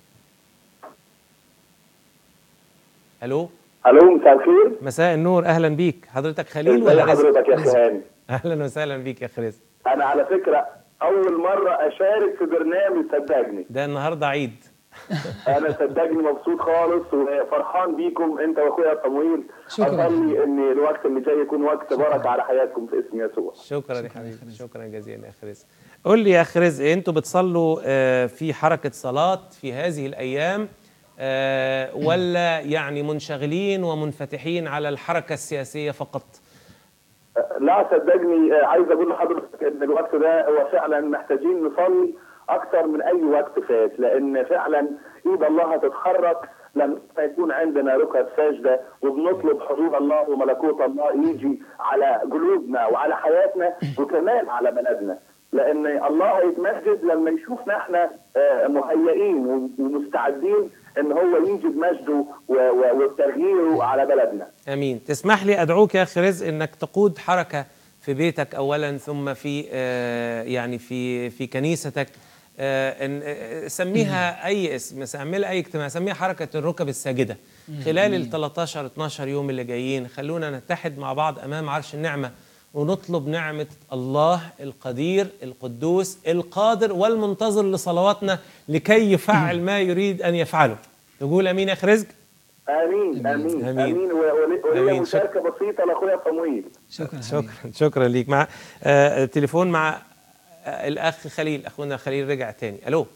ألو الو مساء الخير مساء النور أهلا بيك حضرتك خليل ازي ولا رزق حضرتك يا اخي هاني أهلا وسهلا بيك يا أخي رزق انا على فكره اول مره اشارك في برنامج صدقني ده النهاردة عيد انا صدقني مبسوط خالص وفرحان بيكم انت واخويا صمويل شكراً. اصلي ان الوقت اللي جاي يكون وقت بركه على حياتكم في اسم يسوع شكرا يا حبيبي شكرا جزيلا يا اخي رزق قول لي يا اخي رزق انتوا بتصلوا آه، في حركه صلاه في هذه الايام آه، ولا يعني منشغلين ومنفتحين على الحركه السياسيه فقط لا صدقني آه، عايز اقول لحضرتك ان الوقت ده هو فعلا محتاجين نصلي اكتر من اي وقت فات لان فعلا ايد الله هتتحرك لما يكون عندنا ركب ساجده وبنطلب حضور الله وملكوت الله يجي على قلوبنا وعلى حياتنا وكمان على بلدنا لان الله هيتمجد لما يشوفنا احنا آه، مهيئين ومستعدين ان هو يجي بمجده و- و- وتغييره على بلدنا امين تسمح لي ادعوك يا اخي رزق انك تقود حركه في بيتك اولا ثم في آه، يعني في في كنيستك آه، إن آه، سميها اي اسم سميها اي اجتماع سميها حركه الركب الساجده خلال ال 13 12 يوم اللي جايين خلونا نتحد مع بعض امام عرش النعمه ونطلب نعمه الله القدير القدوس القادر والمنتظر لصلواتنا لكي يفعل ما يريد ان يفعله تقول امين يا اخي رزق امين امين آمين. امين و- ول- وليا آمين. مشاركه بسيطه لاخويا صمويل شكرا شكرا شكرا ليك مع آه تليفون مع آه الاخ خليل اخونا خليل رجع تاني الو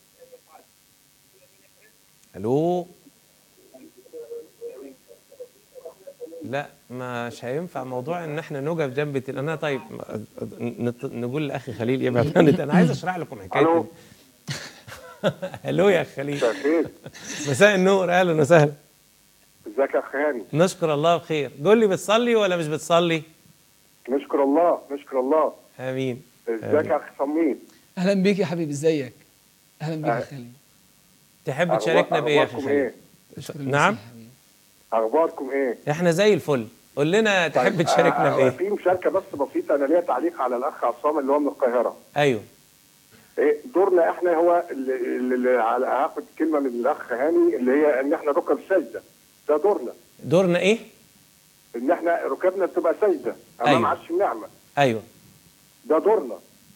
الو لا مش هينفع موضوع ان احنا نقف جنب التل- انا طيب نط- نقول لاخي خليل يبعد عن الت- انا عايز اشرح لكم حكايه ألو. الو يا أخ خليل خير مساء النور اهلا وسهلا ازيك يا اخ هاني نشكر الله بخير قول لي بتصلي ولا مش بتصلي نشكر الله نشكر الله امين ازيك يا اخ صميم اهلا بيك يا حبيبي ازيك اهلا بيك يا أهلا. خالد تحب تشاركنا بايه يا اخي أخباركم خليل ايه اشكر نعم. المسيح حبيبي. اخباركم ايه احنا زي الفل قول لنا تحب طيب، تشاركنا آه، بايه في مشاركه بس بسيطه انا ليا تعليق على الاخ عصام اللي هو من القاهره ايوه إيه، دورنا احنا هو اللي, اللي على هاخد كلمه من الاخ هاني اللي هي ان احنا ركب سجده ده دورنا دورنا ايه ان احنا ركبنا تبقى سجده امام أيوة. عرش النعمه ايوه ده دورنا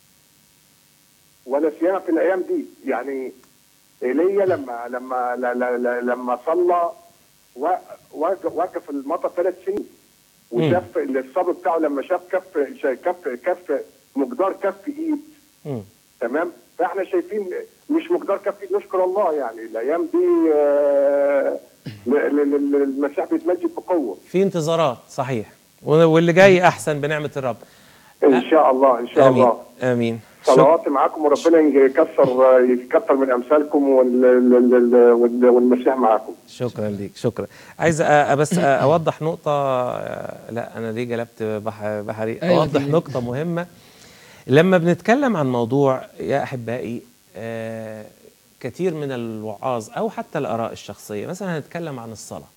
ولا سيما في الايام دي يعني ايليا لما لما ل- ل- ل- لما صلى و- وقف وقف المطر ثلاث سنين وشاف الصبر بتاعه لما شاف كف شا- كف كف مقدار كف ايد مم. تمام فاحنا شايفين مش مقدار كف ايد نشكر الله يعني الايام دي آه، ل- ل- ل- المسيح بيتمجد بقوه في انتظارات صحيح واللي جاي احسن بنعمه الرب ان شاء الله ان شاء امين الله امين شك- صلواتي معاكم وربنا يكسر يكتر من امثالكم وال- وال- وال- والمسيح معاكم شكرا ليك شكرا عايز أ- أ- بس أ- اوضح نقطه أ- لا انا ليه جلبت بح- بحري أيوة اوضح دي. نقطه مهمه لما بنتكلم عن موضوع يا احبائي آه، كثير من الوعاظ او حتى الاراء الشخصيه مثلا هنتكلم عن الصلاه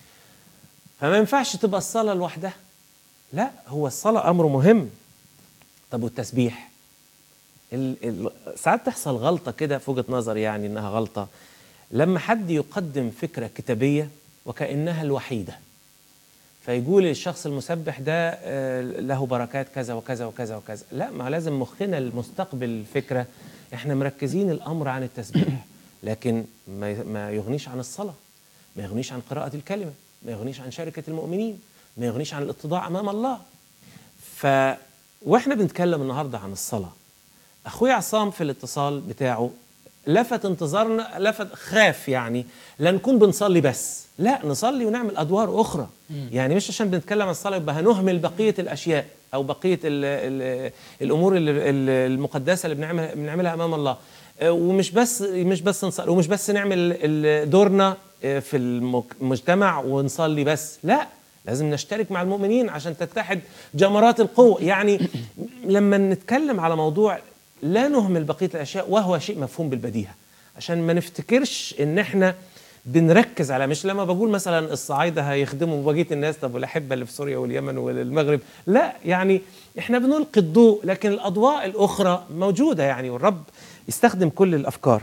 فما ينفعش تبقى الصلاه لوحدها لا هو الصلاه امر مهم طب والتسبيح ال ال ساعات تحصل غلطه كده في وجهه نظري يعني انها غلطه لما حد يقدم فكره كتابيه وكانها الوحيده فيقول الشخص المسبح ده آه، له بركات كذا وكذا وكذا وكذا لا ما لازم مخنا المستقبل الفكره احنا مركزين الامر عن التسبيح لكن ما ما يغنيش عن الصلاه ما يغنيش عن قراءه الكلمه ما يغنيش عن شركه المؤمنين ما يغنيش عن الاتضاع امام الله ف واحنا بنتكلم النهارده عن الصلاه اخويا عصام في الاتصال بتاعه لفت انتظارنا لفت خاف يعني لا نكون بنصلي بس لا نصلي ونعمل ادوار اخرى يعني مش عشان بنتكلم عن الصلاه يبقى هنهمل بقيه الاشياء او بقيه ال ال الامور ال- ال- المقدسه اللي بنعملها بنعملها امام الله آه، ومش بس مش بس نصلي ومش بس نعمل ال- دورنا آه، في المك- المجتمع ونصلي بس لا لازم نشترك مع المؤمنين عشان تتحد جمرات القوة يعني لما نتكلم على موضوع لا نهمل بقية الأشياء وهو شيء مفهوم بالبديهة عشان ما نفتكرش إن إحنا بنركز على مش لما بقول مثلا الصعايدة هيخدموا بقية الناس طب والأحبة اللي في سوريا واليمن والمغرب لا يعني إحنا بنلقي الضوء لكن الأضواء الأخرى موجودة يعني والرب يستخدم كل الأفكار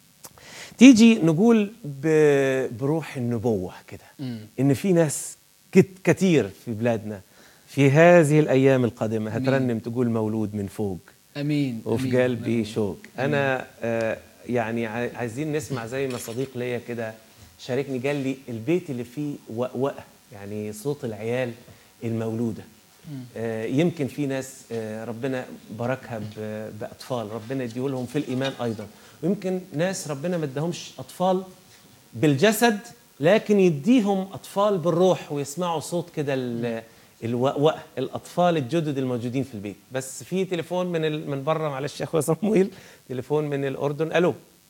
تيجي نقول ب- بروح النبوة كده ان في ناس كت- كتير في بلادنا في هذه الايام القادمه هترنم تقول مولود من فوق امين وفي أمين. قلبي شوق انا آه يعني عاي- عايزين نسمع زي ما صديق ليا كده شاركني قال لي البيت اللي فيه وقوقه يعني صوت العيال المولوده آه يمكن في ناس آه ربنا باركها ب- باطفال ربنا يديهولهم في الايمان ايضا ويمكن ناس ربنا ما اداهمش اطفال بالجسد لكن يديهم اطفال بالروح ويسمعوا صوت كده ال- الوقوقه الاطفال الجدد الموجودين في البيت بس في تليفون من ال... من بره معلش يا اخويا صمويل تليفون من الاردن الو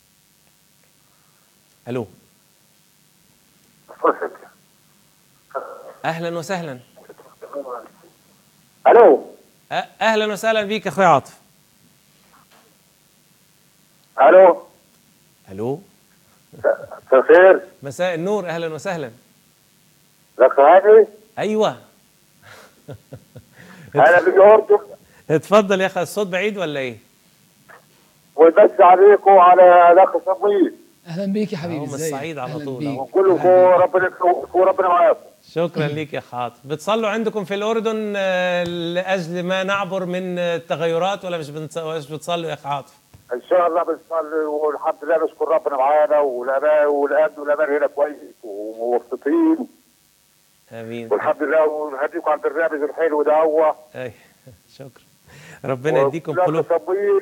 الو اهلا وسهلا الو أ- اهلا وسهلا بيك يا اخويا عاطف الو الو مساء الخير مساء النور اهلا وسهلا لك هاني ايوه انا في الاردن اتفضل يا اخي الصوت بعيد ولا ايه وبس عليكم على الاخ صمويل اهلا بيك يا حبيبي أهو من ازيك الصعيد على أهلاً طول بيك. أهو. كلكم ربنا يكرمكم وربنا معاكم شكرا ليك يا حاطف بتصلوا عندكم في الاردن آه، لاجل ما نعبر من آه، التغيرات ولا مش بنص- مش بتصلوا يا اخ عاطف ان شاء الله بنصلي والحمد لله نشكر ربنا معانا والاباء والابن والامان هنا كويس ومبسوطين امين والحمد لله ونهديكم عن البرنامج الحلو ده هو أي. شكرا ربنا يديكم والأخ قلوب صمويل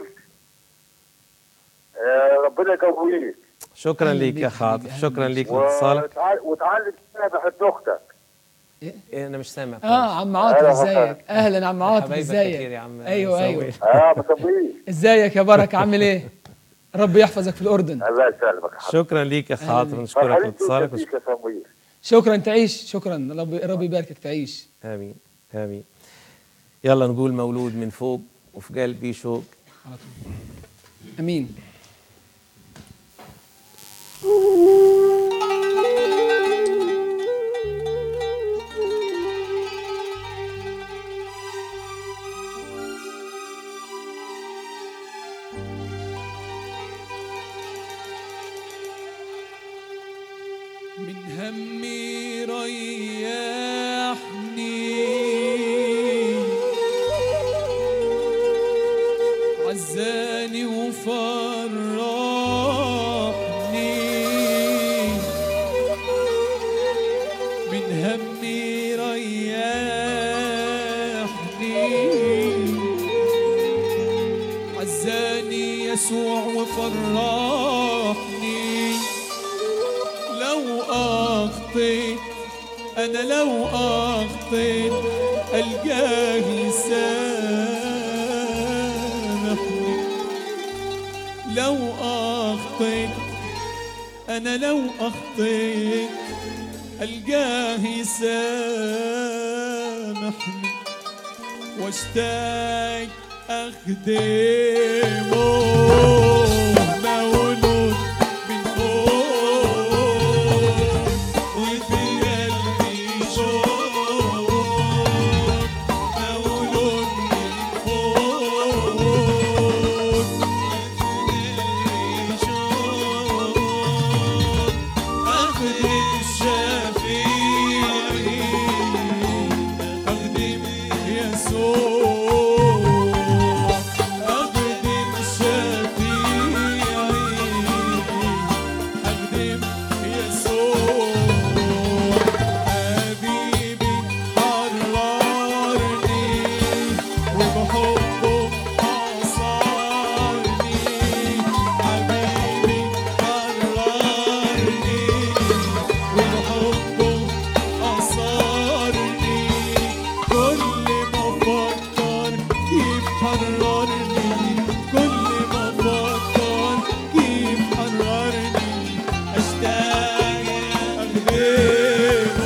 آه، ربنا يقويك شكرا أهلاً ليك بيك يا حبيبي، عاطف أهلاً شكرا بيك. ليك لاتصالك وتع- وتعلم تسامح ابن اختك إيه، انا مش سامع اه عم عاطف أهلا ازيك اهلا عم عاطف حبايبك كتير ازيك يا عم ايوه ايوه صويل. اه مصابين ازيك يا بركه عامل ايه ربي يحفظك في الاردن الله يسلمك يا حبيبي. شكرا ليك يا اخ عاطف بيك. نشكرك فرحانين لاتصالك بيك يا صمويل شكرا تعيش شكرا ربي ربي يباركك تعيش امين امين يلا نقول مولود من فوق وفي قلبي شوق على طول امين من همي ريحني عزاني وفرحني من همي ريحني عزاني يسوع وفرحني لو أخطيت أنا لو أخطيت ألقاه يسامحني لو أخطيت أنا لو أخطيت ألقاه يسامحني واشتاق أخدمه مولود من فوق وفي قلبي شوق مولود من فوق وفي قلبي شوق أخدم شفيعي أخدم يسوع أخدم شفيعي أخدم يسوع حبيبي حررني وبحبه أصارني حبيبي حررني وبحبه أصارني كل ما أفكر كيف حررني كل ما أفكر كيف حررني أشتاق أخدمه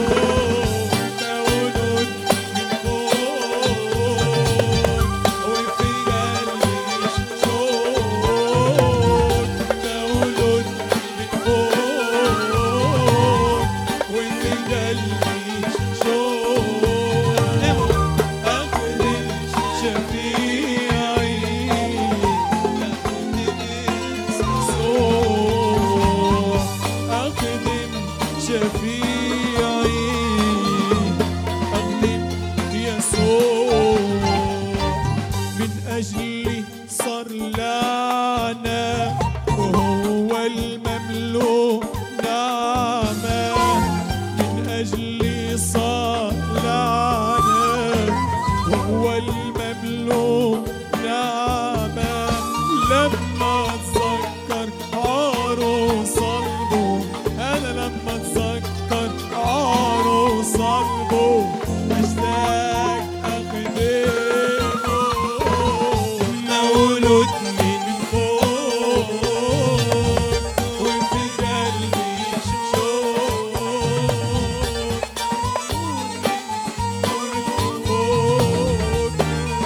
مولود من فوق وفي قلبي شوق مولود من فوق وفي قلبي شوق أخدم شفيعي أخدم يسوع أخدم شفيعي أخدم يسوع من أجلي صار لعنة وهو المملوك نعمة من أجلي صار لعنة وهو المملوك نعمة لما أتذكر عاره صلبه أنا لما أتذكر عاره صلبه أشتاق أخدمه مولود من فوق وفي قلبي شوق فوق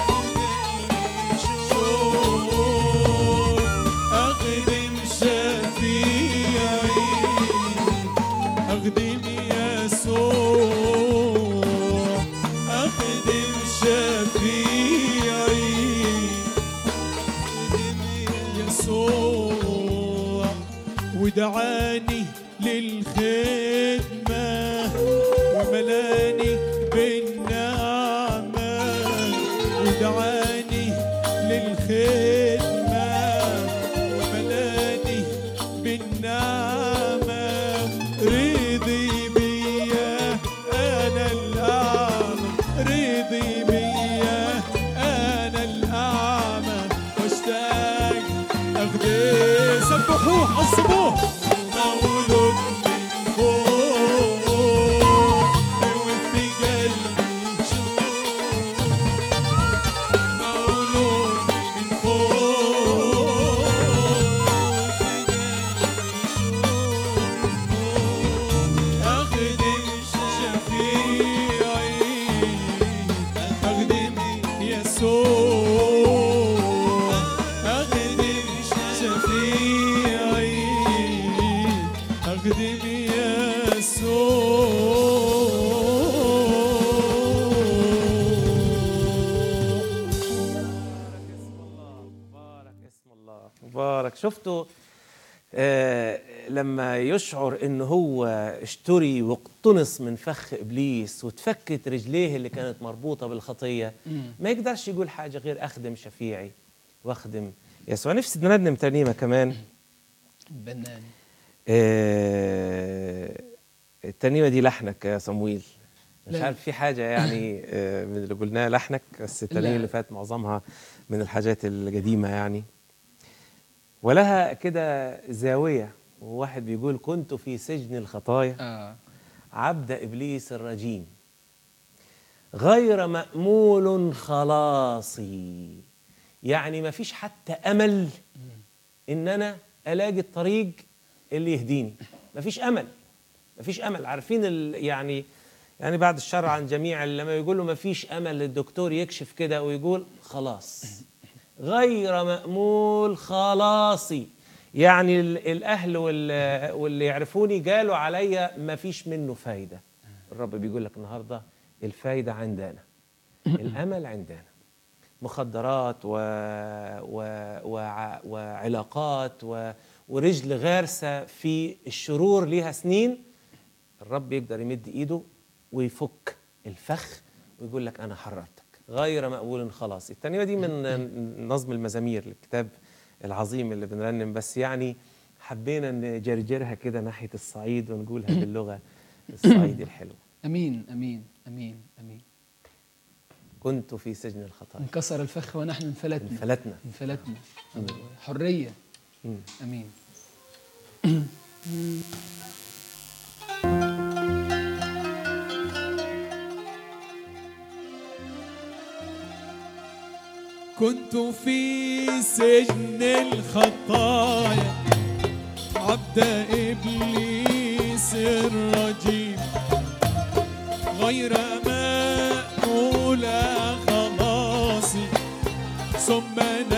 شوق أخدم شفيعي أخدم يسوع أخدم شفيعي أخدم يسوع ودعاني للخدمة وملاني بالنعمة ودعاني للخدمة وملاني بالنعمة رضي بيا أنا الأعمى رضي بيا أنا الأعمى واشتاق أخدم سبحوه عصبوه مولود من فوق وفي قلبي شوق مولود من فوق وفي قلبي شوق أخدم شفيعي أخدم يسوع أخدم شفيعي أخدم يسوع مبارك اسم الله مبارك شفتوا آه، لما يشعر ان هو اشتري واقتنص من فخ ابليس وتفكت رجليه اللي كانت مربوطه بالخطيه ما يقدرش يقول حاجه غير اخدم شفيعي واخدم يسوع نفسي نرنم ترنيمه كمان بنان آه، الترنيمه دي لحنك يا صمويل مش لا. عارف في حاجه يعني آه، من اللي قلناها لحنك بس الترنيمه لا. اللي فات معظمها من الحاجات القديمه يعني ولها كده زاويه وواحد بيقول كنت في سجن الخطايا اه عبد ابليس الرجيم غير مامول خلاصي يعني ما فيش حتى امل ان انا الاقي الطريق اللي يهديني ما فيش امل ما فيش امل عارفين ال يعني يعني بعد الشر عن جميع لما يقول له ما فيش امل الدكتور يكشف كده ويقول خلاص غير مأمول خلاصي يعني ال- الاهل وال- واللي يعرفوني قالوا عليا ما فيش منه فايده الرب بيقول لك النهارده الفايده عندنا الامل عندنا مخدرات و... و... وع... وعلاقات و... ورجل غارسه في الشرور ليها سنين الرب يقدر يمد ايده ويفك الفخ ويقول لك انا حررتك غير مقبول خلاص الترنيمه دي من نظم المزامير الكتاب العظيم اللي بنرنم بس يعني حبينا نجرجرها كده ناحيه الصعيد ونقولها باللغه الصعيدي الحلوه امين امين امين امين كنت في سجن الخطايا انكسر الفخ ونحن انفلتنا انفلتنا انفلتنا حريه مم. امين كنت في سجن الخطايا عبد إبليس الرجيم غير مأمول خلاصي ثم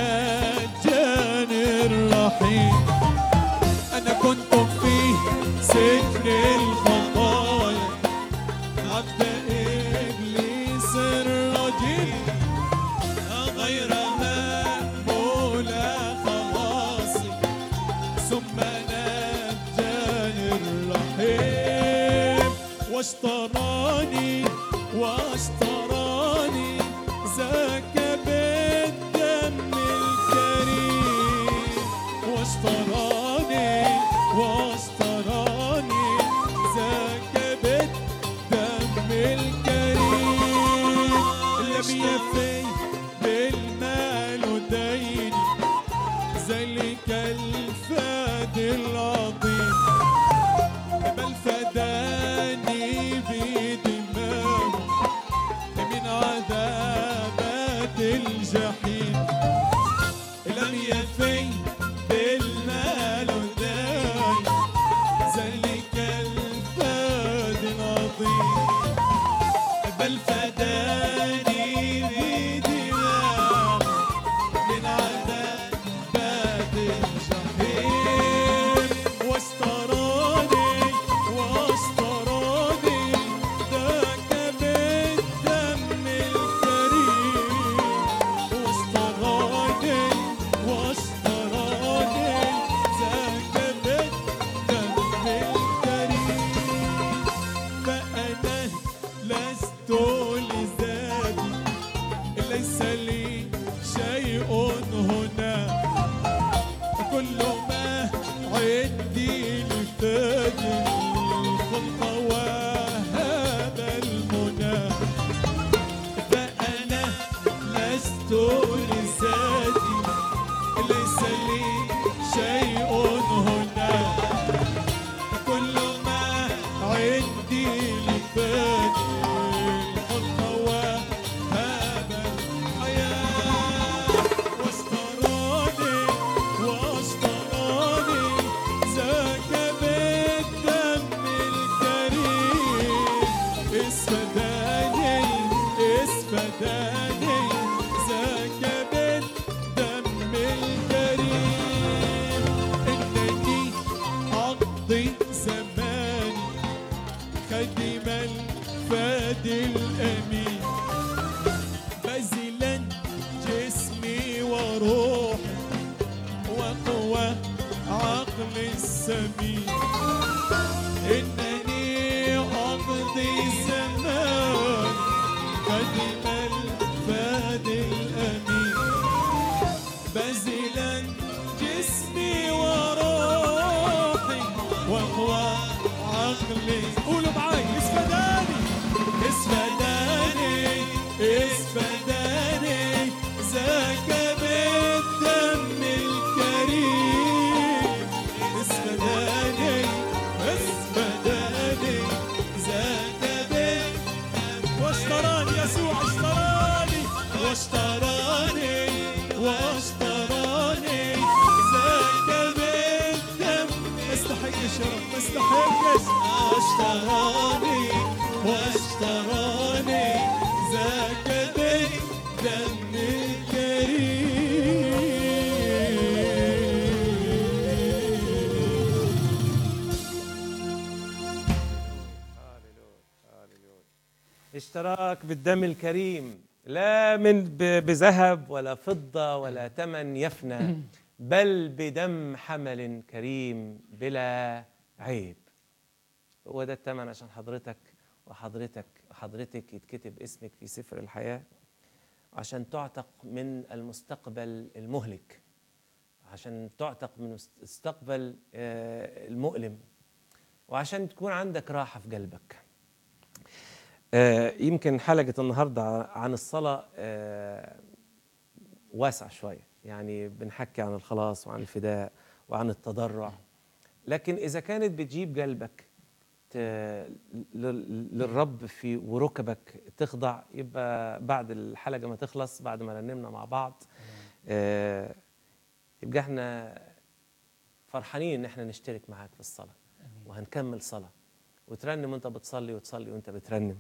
نجاني الرحيم أنا كنت في سجن الخطايا عبد إبليس الرجيم غير مقبول خلاصي ثم نجاني الرحيم واشتراني واشتراني ذاك بالدم الكريم واشتراني واشتراني ذاك بالدم الكريم لم يفي بالمال دين ذلك الفاد العظيم بل فداني بدماء من عذابات الجحيم لم يفي بالمال دين ذلك الفاد العظيم بل فداني بدماء من عذاب باب الجحيم واشتراني واشتراني ذاك بالدم الكريم واشتراني واشتراني ذاك بالدم الكريم فأنا لست لذاتي ليس لي شيء هنا كل ما عندي لفادي الخلق وهذا المنى فأنا لست لذاتي ليس لي شيء هنا كل ما عندي لفادي الخلق وهذا الحياة واشتراني واشتراني ذاك بالدم الكريم اسفداني اسفداني ذاك بالدم الكريم انني اقضي زماني خدم الفاد الامين بذلا جسمي وروحي وقوى عقلي السمين إنني أقضي زمان خدم الفاد الأمين بذلا جسمي وروحي وهو عقلي قولوا معاي اسفداني اسفداني اسفداني ذاك بالدم الكريم اسفداني اسفداني ذاك بالدم واشتراني يسوع اشتراني واشتراني واشتراني ذاك بالدم ما استحقش يا رب ما استحقش اشتراني واشتراني ذاك بالدم الكريم اشتراك بالدم الكريم لا من ب- بذهب ولا فضة ولا ثمن يفنى بل بدم حمل كريم بلا عيب هو ده الثمن عشان حضرتك وحضرتك وحضرتك يتكتب اسمك في سفر الحياة عشان تعتق من المستقبل المهلك عشان تعتق من المستقبل آه، المؤلم وعشان تكون عندك راحة في قلبك آه، يمكن حلقة النهاردة عن الصلاة آه، واسعة شوية يعني بنحكي عن الخلاص وعن الفداء وعن التضرع لكن إذا كانت بتجيب قلبك ت- لل- للرب في وركبك تخضع يبقى بعد الحلقة ما تخلص بعد ما رنمنا مع بعض آه، يبقى احنا فرحانين ان احنا نشترك معاك في الصلاة وهنكمل صلاة وترنم وانت بتصلي وتصلي وانت بترنم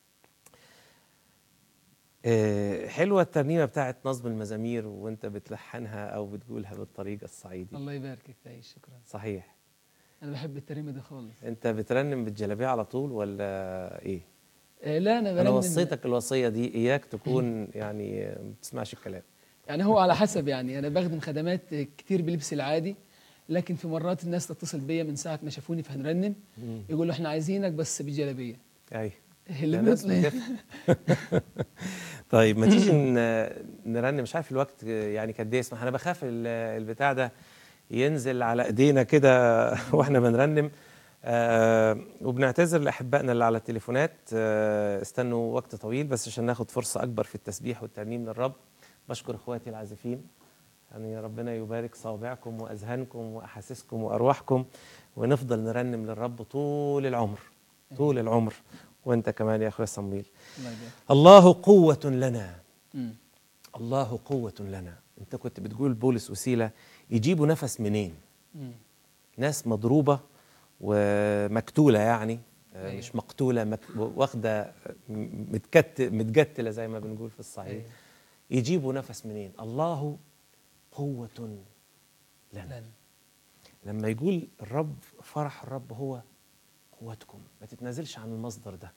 آه، حلوة الترنيمة بتاعت نصب المزامير وانت بتلحنها او بتقولها بالطريقة الصعيدي الله يباركك تعيش شكرا صحيح انا بحب الترنيمه دي خالص انت بترنم بالجلابية على طول ولا ايه آه، لا انا انا برنم وصيتك الوصية دي اياك تكون يعني آه، ما بتسمعش الكلام يعني هو على حسب يعني انا بخدم خدمات كتير بلبس العادي لكن في مرات الناس تتصل بيا من ساعه ما شافوني فهنرنم يقولوا احنا عايزينك بس بجلابيه اي اللي يا ناس بيطلع بتفهم. طيب ما تيجي ن- نرنم مش عارف الوقت يعني قد ايه يسمح انا بخاف ال- البتاع ده ينزل على ايدينا كده واحنا بنرنم آه وبنعتذر لاحبائنا اللي على التليفونات آه استنوا وقت طويل بس عشان ناخد فرصه اكبر في التسبيح والترنيم للرب بشكر اخواتي العازفين يعني ربنا يبارك صوابعكم واذهانكم واحاسيسكم وارواحكم ونفضل نرنم للرب طول العمر طول العمر وانت كمان يا اخويا صمويل الله يبارك الله قوة لنا مم. الله قوة لنا انت كنت بتقول بولس وسيلة يجيبوا نفس منين مم. ناس مضروبة ومكتولة يعني آه، أيوة. مش مقتولة مك... واخدة م- متكت... متجتلة زي ما بنقول في الصعيد أيوة. يجيبوا نفس منين الله قوة لنا لنا. لما يقول الرب فرح الرب هو قوتكم ما تتنازلش عن المصدر ده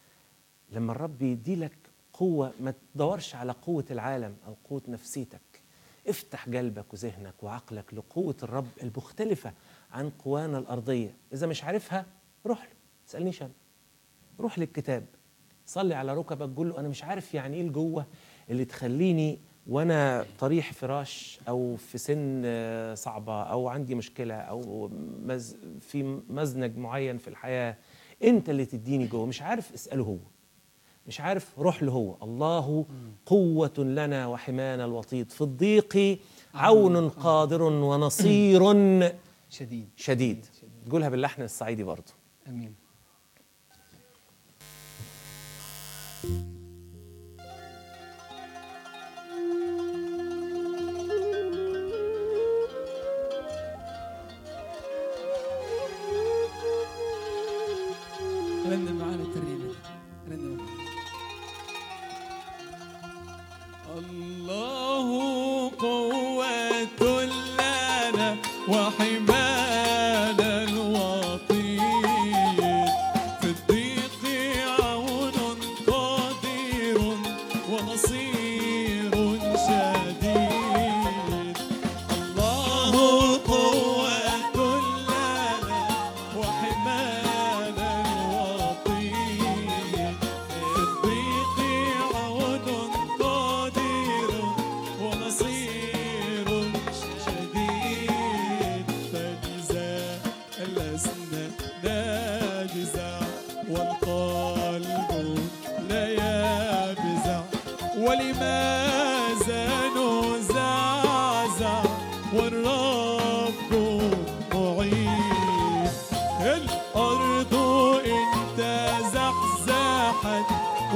لما الرب يدي لك قوة ما تدورش على قوة العالم أو قوة نفسيتك افتح قلبك وذهنك وعقلك لقوة الرب المختلفة عن قوانا الأرضية إذا مش عارفها روح له تسألنيش أنا روح للكتاب صلي على ركبك قول له أنا مش عارف يعني إيه الجوة اللي تخليني وأنا طريح فراش أو في سن آه، صعبة أو عندي مشكلة أو مز في مزنج معين في الحياة أنت اللي تديني جوه مش عارف اسأله هو مش عارف روح له هو الله قوة لنا وحمانا الوطيد في الضيق عون قادر ونصير شديد شديد تقولها باللحن الصعيدي برضه امين رنم معانا الترنيمه دي. رنم معانا. الله قوة لنا وحمانا الوطيد في الضيق عون قدير ونصير شديد الله قوة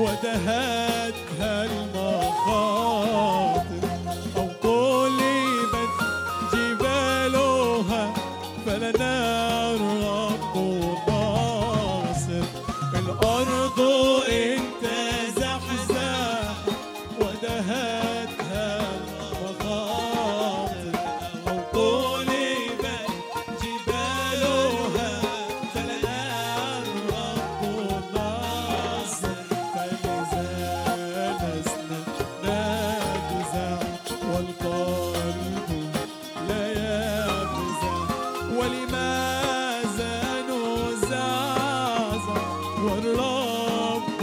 ودهتها المخاطر أو قلبت جبالها فلنا الرب ناصر الأرض إن تزحزح ودهتها المخاطر أو قلبت جبالها فلنا الرب ناصر فلذا لسنا نجزع والقلب لا يفزع ولماذا نزعزع والرب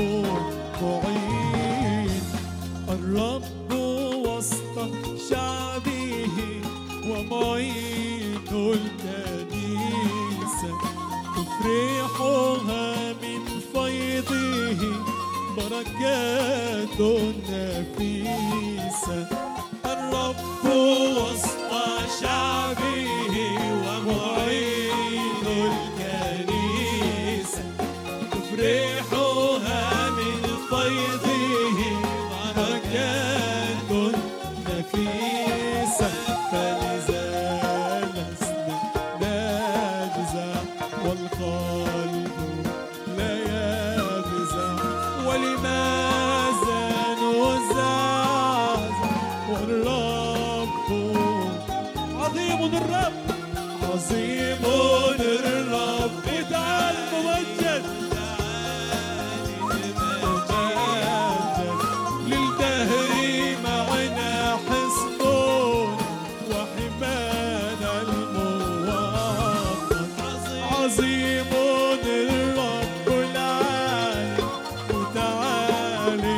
معين الرب وسط شعبه ومعين الكنيسة تفرحها من فيضه بركات نفيسة الرب وسط شعبه ومعين الكنيسة تفرحها من فيضه بركات نفيسة فلذا لسنا نجزع والقلب لا يفزع ولماذا نزعزع والرب عظيم الرب عظيم الرب تعال ممجد للدهر معنا حصن وحمانا الموافق عظيم الرب العالي متعالي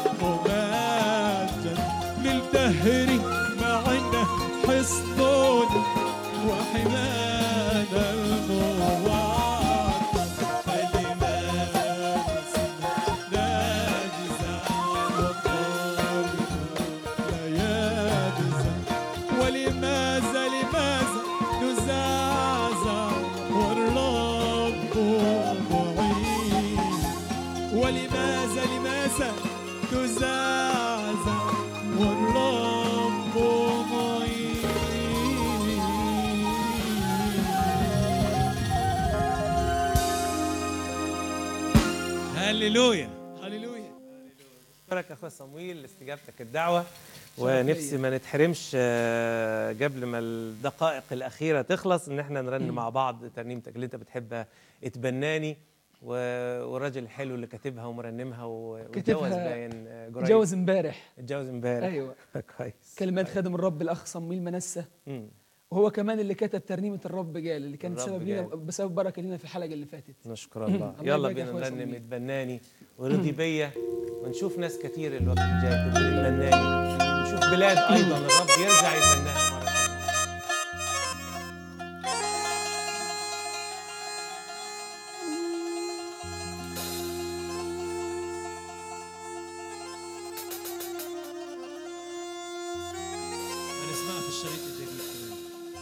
ممجد للدهر معنا حصن وحمانا الموافق فلماذا نجزع والقلب لا يجزع ولماذا لماذا نزعزع والرب معين ولماذا لماذا تزعزع والرب معين هللويا هللويا شكرك اخويا صمويل لاستجابتك الدعوه ونفسي ما نتحرمش آه، قبل ما الدقائق الاخيره تخلص ان احنا نرن مع بعض ترنيمتك اللي انت بتحبها اتبناني و- والراجل الحلو اللي كاتبها ومرنمها و- واتجوز كاتبها- باين آه، قريب. اتجوز امبارح اتجوز امبارح ايوه كويس كلمات خادم الرب الاخ صمويل منسه مم. وهو كمان اللي كتب ترنيمه الرب جال اللي كانت الرب سبب لينا جال. بسبب بركه لينا في الحلقه اللي فاتت نشكر الله الله يلا يبارك يا بينا أخويا نرنم صمويل. اتبناني ورضي بيا ونشوف ناس كتير الوقت الجاي تقول اتبناني ونشوف بلاد ايضا الرب يرجع يتبناها مره ثانيه هنسمعها في الشريط الجديد كمان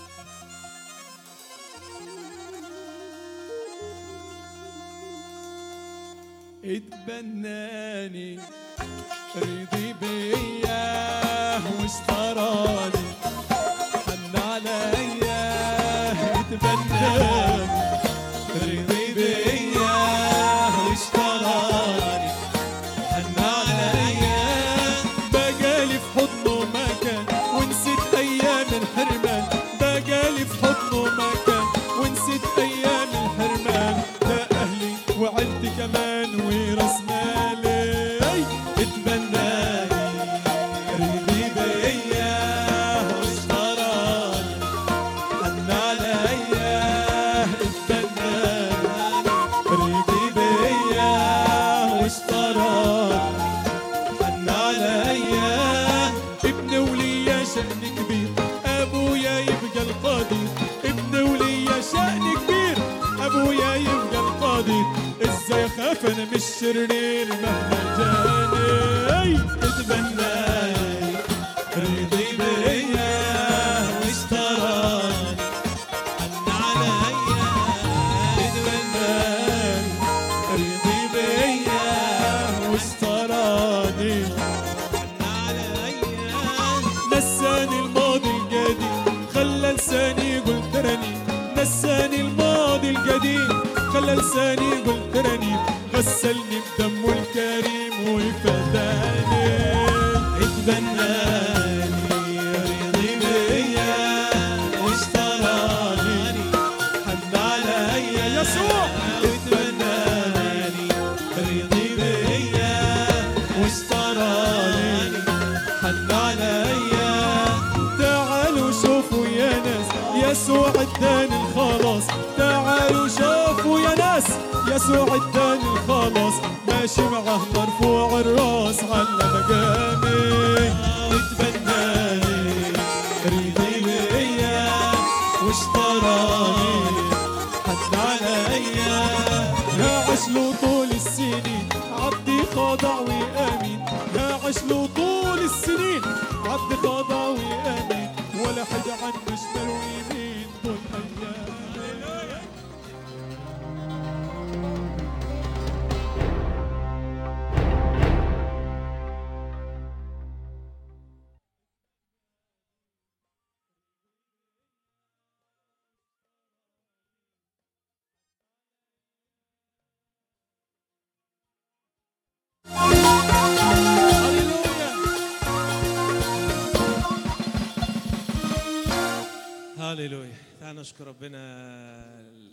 اتبناني رضي بيا واشتراني حن عليا اتبناني رضي بيا واشتراني حن عليا بقالي في حضنه مكان ونسيت ايام الحرمان بقالي في حضنه مكان ونسيت ايام الحرمان ده اهلي وعيلتي كمان وراس مالي اتبناني رضي بيا واشتراني حن عليا اتبناني رضي بيا واشتراني حن عليا ابن وليا شأن كبير ابويا يبقى القاضي ابن وليا شأن كبير ابويا يبقى القاضي ازاي اخاف انا من الشرير مهما جاني اتبناني رضي بيا واشتراني حن عليا اتبناني رضي بيا واشتراني نساني الماضي القديم خلى لساني يقول ترانيم غسلني بدمه الكريم وفداني اتبناني رضي بيا واشتراني حن عليا يسوع اتبناني رضي بيا واشتراني حن عليا تعالوا شوفوا يا ناس يسوع اداني الخلاص تعالوا شوفوا يا ناس يسوع اداني الخلاص ماشي معه مرفوع الراس على مقامي اتبناني رضي بيا واشتراني حد عليا هعيش له طول السنين عبدي خاضع وامين هعيش له طول السنين عبدي خاضع وامين ولا حد عنه شمال ويمين طول ايامي هاليلويا تعال نشكر ربنا